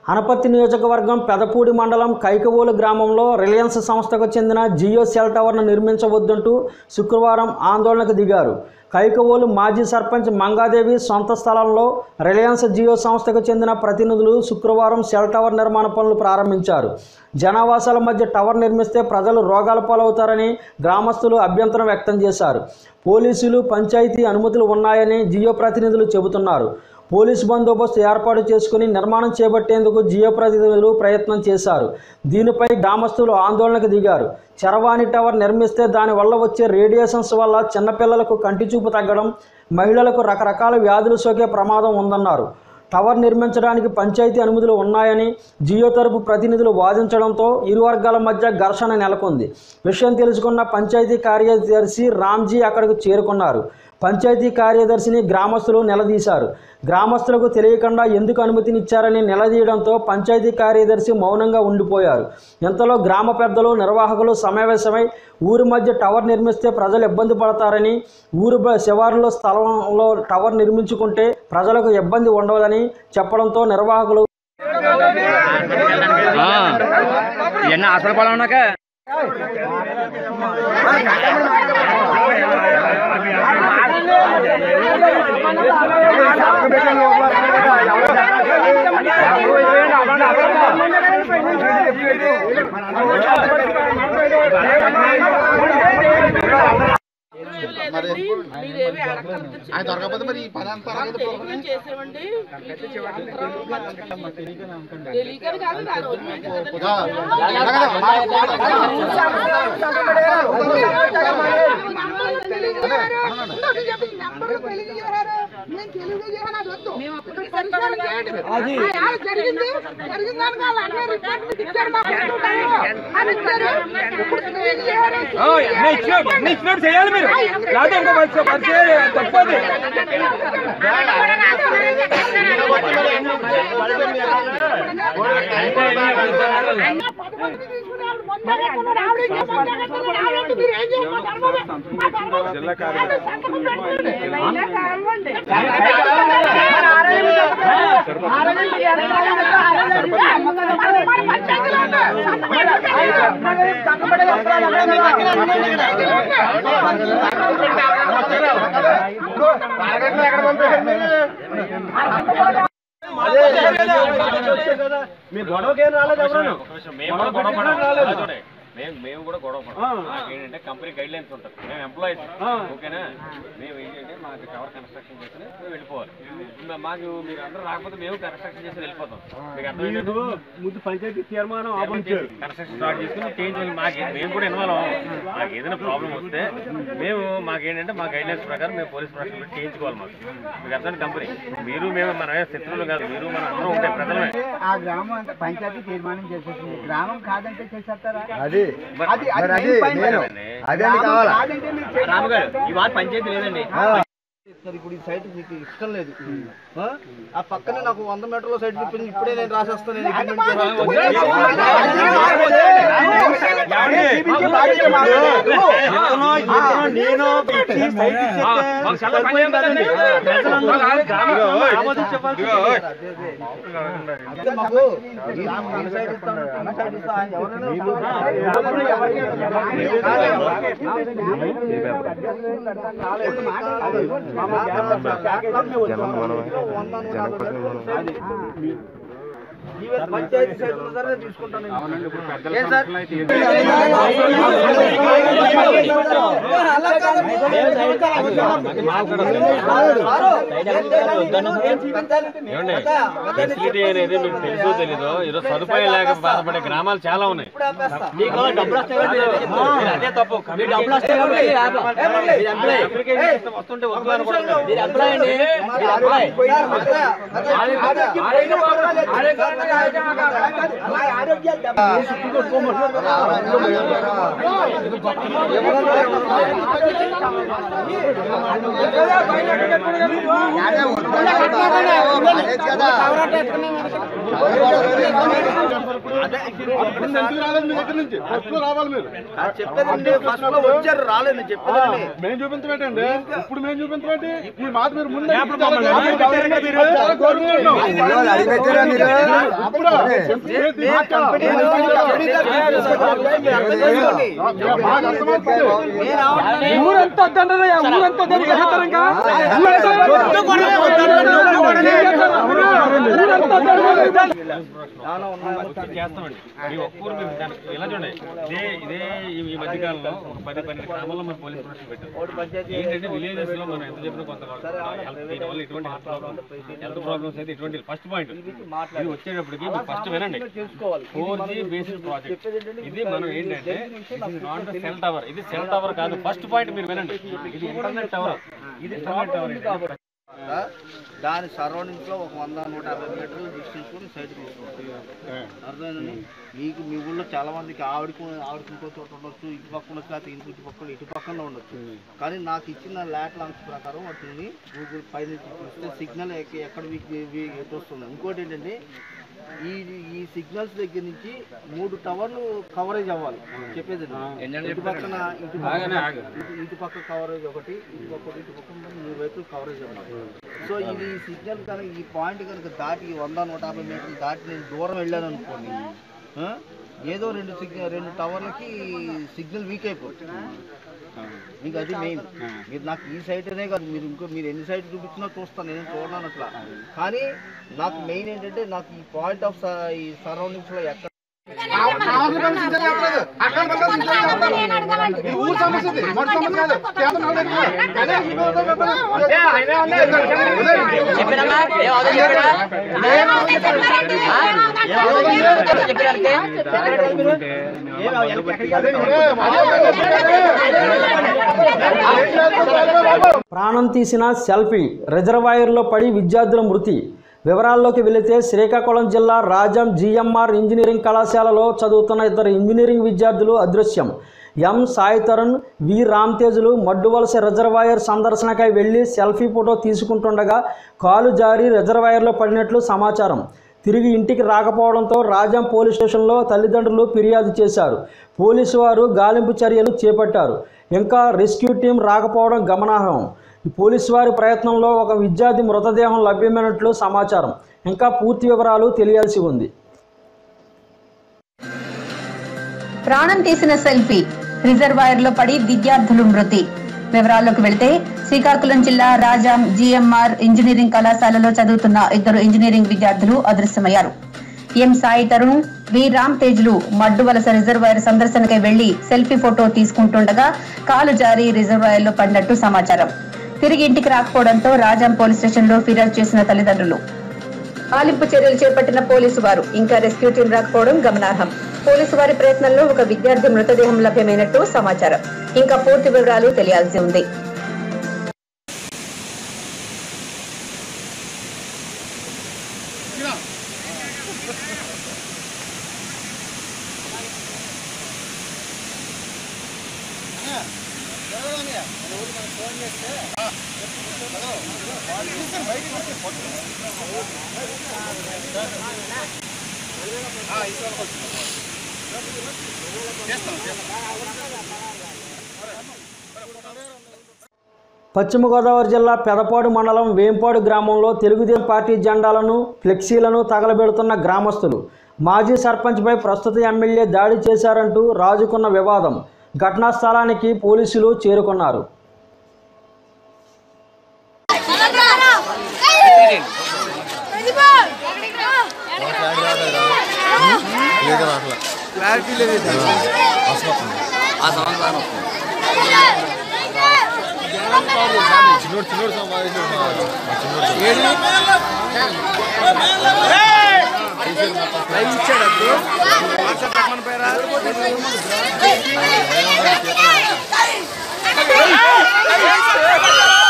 అనపత్తి నియోజకవర్గం పెదపూడి మండలం కైకవోలు గ్రామంలో రిలయన్స్ సంస్థకు చెందిన జియో సెల్ టవర్ను నిర్మించవద్దంటూ శుక్రవారం ఆందోళనకు దిగారు కైకవోలు మాజీ సర్పంచ్ మంగాదేవి సొంత స్థలంలో రిలయన్స్ జియో సంస్థకు చెందిన ప్రతినిధులు శుక్రవారం సెల్ టవర్ నిర్మాణ పనులు ప్రారంభించారు జనావాసాల మధ్య టవర్ నిర్మిస్తే ప్రజలు రోగాల పాలవుతారని గ్రామస్తులు అభ్యంతరం వ్యక్తం చేశారు పోలీసులు పంచాయతీ అనుమతులు ఉన్నాయని జియో ప్రతినిధులు చెబుతున్నారు పోలీసు బందోబస్తు ఏర్పాటు చేసుకుని నిర్మాణం చేపట్టేందుకు జియో ప్రతినిధులు ప్రయత్నం చేశారు దీనిపై గ్రామస్తులు ఆందోళనకు దిగారు చరవాణి టవర్ నిర్మిస్తే దానివల్ల వచ్చే రేడియేషన్స్ వల్ల చిన్నపిల్లలకు కంటి చూపు తగ్గడం మహిళలకు రకరకాల వ్యాధులు సోకే ప్రమాదం ఉందన్నారు టవర్ నిర్మించడానికి పంచాయతీ అనుమతులు ఉన్నాయని జియో తరపు ప్రతినిధులు వాదించడంతో ఇరు వర్గాల మధ్య ఘర్షణ నెలకొంది విషయం తెలుసుకున్న పంచాయతీ కార్యదర్శి రామ్జీ అక్కడికి చేరుకున్నారు పంచాయతీ కార్యదర్శిని గ్రామస్తులు నిలదీశారు గ్రామస్తులకు తెలియకుండా ఎందుకు అనుమతినిచ్చారని నిలదీయడంతో పంచాయతీ కార్యదర్శి మౌనంగా ఉండిపోయారు ఇంతలో గ్రామ పెద్దలు నిర్వాహకులు సమావేశమై ఊరి మధ్య టవర్ నిర్మిస్తే ప్రజలు ఇబ్బంది పడతారని ఊరు బ- శివారులో స్థలంలో టవర్ నిర్మించుకుంటే ప్రజలకు ఇబ్బంది ఉండవదని చెప్పడంతో నిర్వాహకులు ఎన్న హాస్పిటల్ పొలం ఉన్నాక మరి ఆయన దొరకకపోతే మరి ఈ పని అంతా అలాగే పోతుంది. ఇచ్చినట్టు చేయాలి మీరు లేకపోతే ఇంకో పరిచయం పరిచయం తప్పది జిల్లా కార్యదర్శి మీ గొడవకేం రాలేదు ఎవరు మేము కూడా గొడవ పడం. అలా చూడండి. మేము మేము కూడా గొడవ పడం మాకేంటంటే కంపెనీ గైడ్ లైన్స్ ఉంటుంది మేము ఎంప్లాయీస్ ఓకేనా మేము ఏంటంటే మాకు టవర్ కన్స్ట్రక్షన్ చేసి మేము వెళ్ళిపోవాలి మా- మాకు మీరు అందరూ రాకపోతే మేము కన్స్ట్రక్షన్ చేసి వెళ్ళిపోతాం మీకు అర్థమైంది మీరు ముందు పంచాయతీ తీర్మానం ఆపించారు కన్స్ట్రక్షన్ స్టార్ట్ చేసుకుని చేయించాలి మాకు మేము కూడా ఇన్వాల్వ్ అవ్వం మాకు ఏదైనా ప్రాబ్లం వస్తే మేము మాకేంటంటే మా గైడ్ లైన్స్ ప్రకారం మేము పోలీస్ ప్రొటెక్షన్ పెట్టి చేయించుకోవాలి మాకు మీకు అర్థం కంపెనీ మీరు మేము మనమే శత్రువులు కాదు మీరు మన అందరం ఉంటే ప్రజలమే ఆ గ్రామం అంతా పంచాయతీ తీర్మానం చేసేసింది గ్రామం కాదంటే చేసేస్తారా అది అది అది main point. గ్రామం కాదంటే మీరు చేసేస్తారా? రాముగారు ఈ వార్డు పంచాయతీ లేదండి సార్ ఇప్పుడు ఈ సైట్ మీకు ఇష్టం లేదు ఆ? ఆ పక్కనే నాకు వంద మీటర్ల సైట్ చెప్పింది ఇప్పుడే నేను రాసేస్తాను నేను agreement అంటే మాకు ఈ ఈ సైడ్ ఇస్తాను, ఈ సైడ్ ఇస్తాను, ఆయన ఎవరైనా పంచాయతీ సైడ్ సరే తీసుకుంటాను ఏం సార్ ఏమండి ఫెసిలిటీ అనేది మీకు తెలుసో తెలీదో ఈరోజు సదుపాయం లేక బాధపడే గ్రామాలు చాలా ఉన్నాయి అదే తప్పు అప్లికేషన్ ఇస్తే వస్తుంటే వద్దు అనుకుంటున్నారు అప్పుడు ఎందుకు రాలేదు మీ దగ్గర నుంచి ఫస్ట్ లో రావాలి మీరు చెప్పేదండి ఫస్ట్ లో వచ్చారు రాలేదు చెప్పేదండి మేము చూపించబెట్టండి ఇప్పుడు మేము చూపించబెట్టి ఈ మాట మీరు ముందు ఇప్పుడు మమ్మల్ని అడిగి పెట్టారు కదా మీరు. అడిగి పెట్టారా మీరు? ఇప్పుడు ఊరంతా వద్దంటారా ఊరంతా వద్దని చేస్తారు ఇంకా ఊరంతా చేస్తామండి మీ ఒక్కరు మీరు దానికి ఇలా చూడండి ఇదే ఇదే ఈ- ఈ మధ్య కాలంలో ఒక పది పన్నెండు గ్రామాల్లో మనం పోలీస్ ప్రొటెక్షన్ పెట్టాం ఏంటంటే విలేజెస్ లో మనం ఎంత చెప్పినా కొంత హెల్త్ దీనివల్ల ఎటువంటి హెల్త్ ప్రాబ్లమ్స్ హెల్త్ ప్రాబ్లమ్స్ అయితే ఎటువంటి ఫస్ట్ పాయింట్ ఇది వచ్చేటప్పటికి మీరు ఫస్ట్ వినండి ఫోర్ జీ బేస్డ్ ప్రాజెక్ట్ ఇది మనం ఏంటంటే నాట్ సెల్ టవర్ ఇది సెల్ టవర్ కాదు ఫస్ట్ పాయింట్ మీరు వినండి ఇది ఇంటర్నెట్ టవర్ ఇది ఇంటర్నెట్ టవర్ దాని సరౌండింగ్స్ లో ఒక వంద నూట యాభై మీటర్లు డిస్టెన్స్ సైడ్ తీసుకుంటాం అర్థమైందండి మీకు మీ ఊళ్ళో చాలా మందికి ఆవిడకు ఆవిడకి ఇంకో చోట ఉండొచ్చు ఇటు పక్కన ఉండొచ్చు లేకపోతే ఇంకో ఇటు పక్కన ఇటు పక్కన ఉండొచ్చు కానీ నాకు ఇచ్చిన ల్యాట్ లాంచ్ ప్రకారం వాటిని గూగుల్ పై నుంచి చూస్తే సిగ్నల్ ఎక్కడ వీక్ వీ- ఎటు వస్తుంది ఇంకోటి ఏంటంటే ఈ ఈ సిగ్నల్స్ దగ్గర నుంచి మూడు టవర్లు కవరేజ్ అవ్వాలి చెప్పేది ఇటు పక్కన ఇటు ఆగనే పక్కన ఆగు. ఇటు- ఇటు పక్క కవరేజ్ ఒకటి ఇటు పక్క ఇటు పక్క మూడు వైపులు కవరేజ్ అవ్వాలి సో ఇది ఈ సిగ్నల్ కనుక ఈ పాయింట్ కనుక దాటి వంద నూట యాభై మీటర్లు దాటి నేను దూరం వెళ్ళాను అనుకోండి ఆ? ఏదో రెండు సిగ్నల్ రెండు టవర్లకి సిగ్నల్ వీక్ అయిపోతుంది మీకు అది మెయిన్ మీరు నాకు ఈ సైట్ అనే కాదు మీరు ఇంకో మీరు ఎన్ని సైట్ చూపించినా చూస్తాను నేను చూడను అట్లా కానీ నాకు మెయిన్ ఏంటంటే నాకు ఈ పాయింట్ ఆఫ్ ఈ సరౌండింగ్స్ లో ఎక్కడ ప్రాణం తీసిన సెల్ఫీ రిజర్వాయర్లో పడి విద్యార్థుల మృతి వివరాల్లోకి వెళితే శ్రీకాకుళం జిల్లా రాజం జిఎంఆర్ ఇంజనీరింగ్ కళాశాలలో చదువుతున్న ఇద్దరు ఇంజనీరింగ్ విద్యార్థులు అదృశ్యం ఎం సాయి తరుణ్ వి రామ్ తేజులు మడ్డువలస రిజర్వాయర్ సందర్శనకై వెళ్లి సెల్ఫీ ఫోటో తీసుకుంటుండగా కాలు జారి రిజర్వాయర్లో పడినట్లు సమాచారం తిరిగి ఇంటికి రాకపోవడంతో రాజం పోలీస్ స్టేషన్లో తల్లిదండ్రులు ఫిర్యాదు చేశారు పోలీసు వారు గాలింపు చర్యలు చేపట్టారు ఇంకా రెస్క్యూ టీం రాకపోవడం గమనార్హం ఈ పోలీసు వారి ప్రయత్నంలో ఒక విద్యార్థి మృతదేహం లభ్యమైనట్లు సమాచారం ఇంకా పూర్తి వివరాలు తెలియాల్సి ఉంది ప్రాణం తీసిన సెల్ఫీ రిజర్వాయర్ లో పడి విద్యార్థులు మృతి వివరాల్లోకి వెళ్తే శ్రీకాకుళం జిల్లా రాజాం జిఎంఆర్ ఇంజనీరింగ్ కళాశాలలో చదువుతున్న ఇద్దరు ఇంజనీరింగ్ విద్యార్థులు అదృశ్యమయ్యారు ఎం సాయి తరుణ్ వి రామ్ తేజ్లు మడ్డు వలస రిజర్వాయర్ సందర్శనకై వెళ్లి సెల్ఫీ ఫోటో తీసుకుంటుండగా కాలు జారి రిజర్వాయర్ లో పడినట్టు సమాచారం తిరిగి ఇంటికి రాకపోవడంతో రాజాం పోలీస్ స్టేషన్ లో ఫిర్యాదు చేసిన తల్లిదండ్రులు ఆలింపు చర్యలు చేపట్టిన పోలీసు వారు ఇంకా రెస్క్యూ టీం రాకపోవడం గమనార్హం పోలీసు వారి ప్రయత్నంలో ఒక విద్యార్థి మృతదేహం లభ్యమైనట్టు సమాచారం ఇంకా పూర్తి వివరాలు తెలియాల్సి ఉంది పశ్చిమ గోదావరి జిల్లా పెదపాడు మండలం వేంపాడు గ్రామంలో తెలుగుదేశం పార్టీ జెండాలను ఫ్లెక్సీలను తగలబెడుతున్న గ్రామస్తులు మాజీ సర్పంచ్పై ప్రస్తుత ఎమ్మెల్యే దాడి చేశారంటూ రాజుకున్న వివాదం ఘటనా స్థలానికి పోలీసులు చేరుకున్నారు క్లారిటీ లేదు ఆ సంవత్సరం చిన్నోడు చిన్నోడు ఏడు లైవ్ ఇచ్చాడు వాట్సాప్ పెట్టమని పేరా Hey!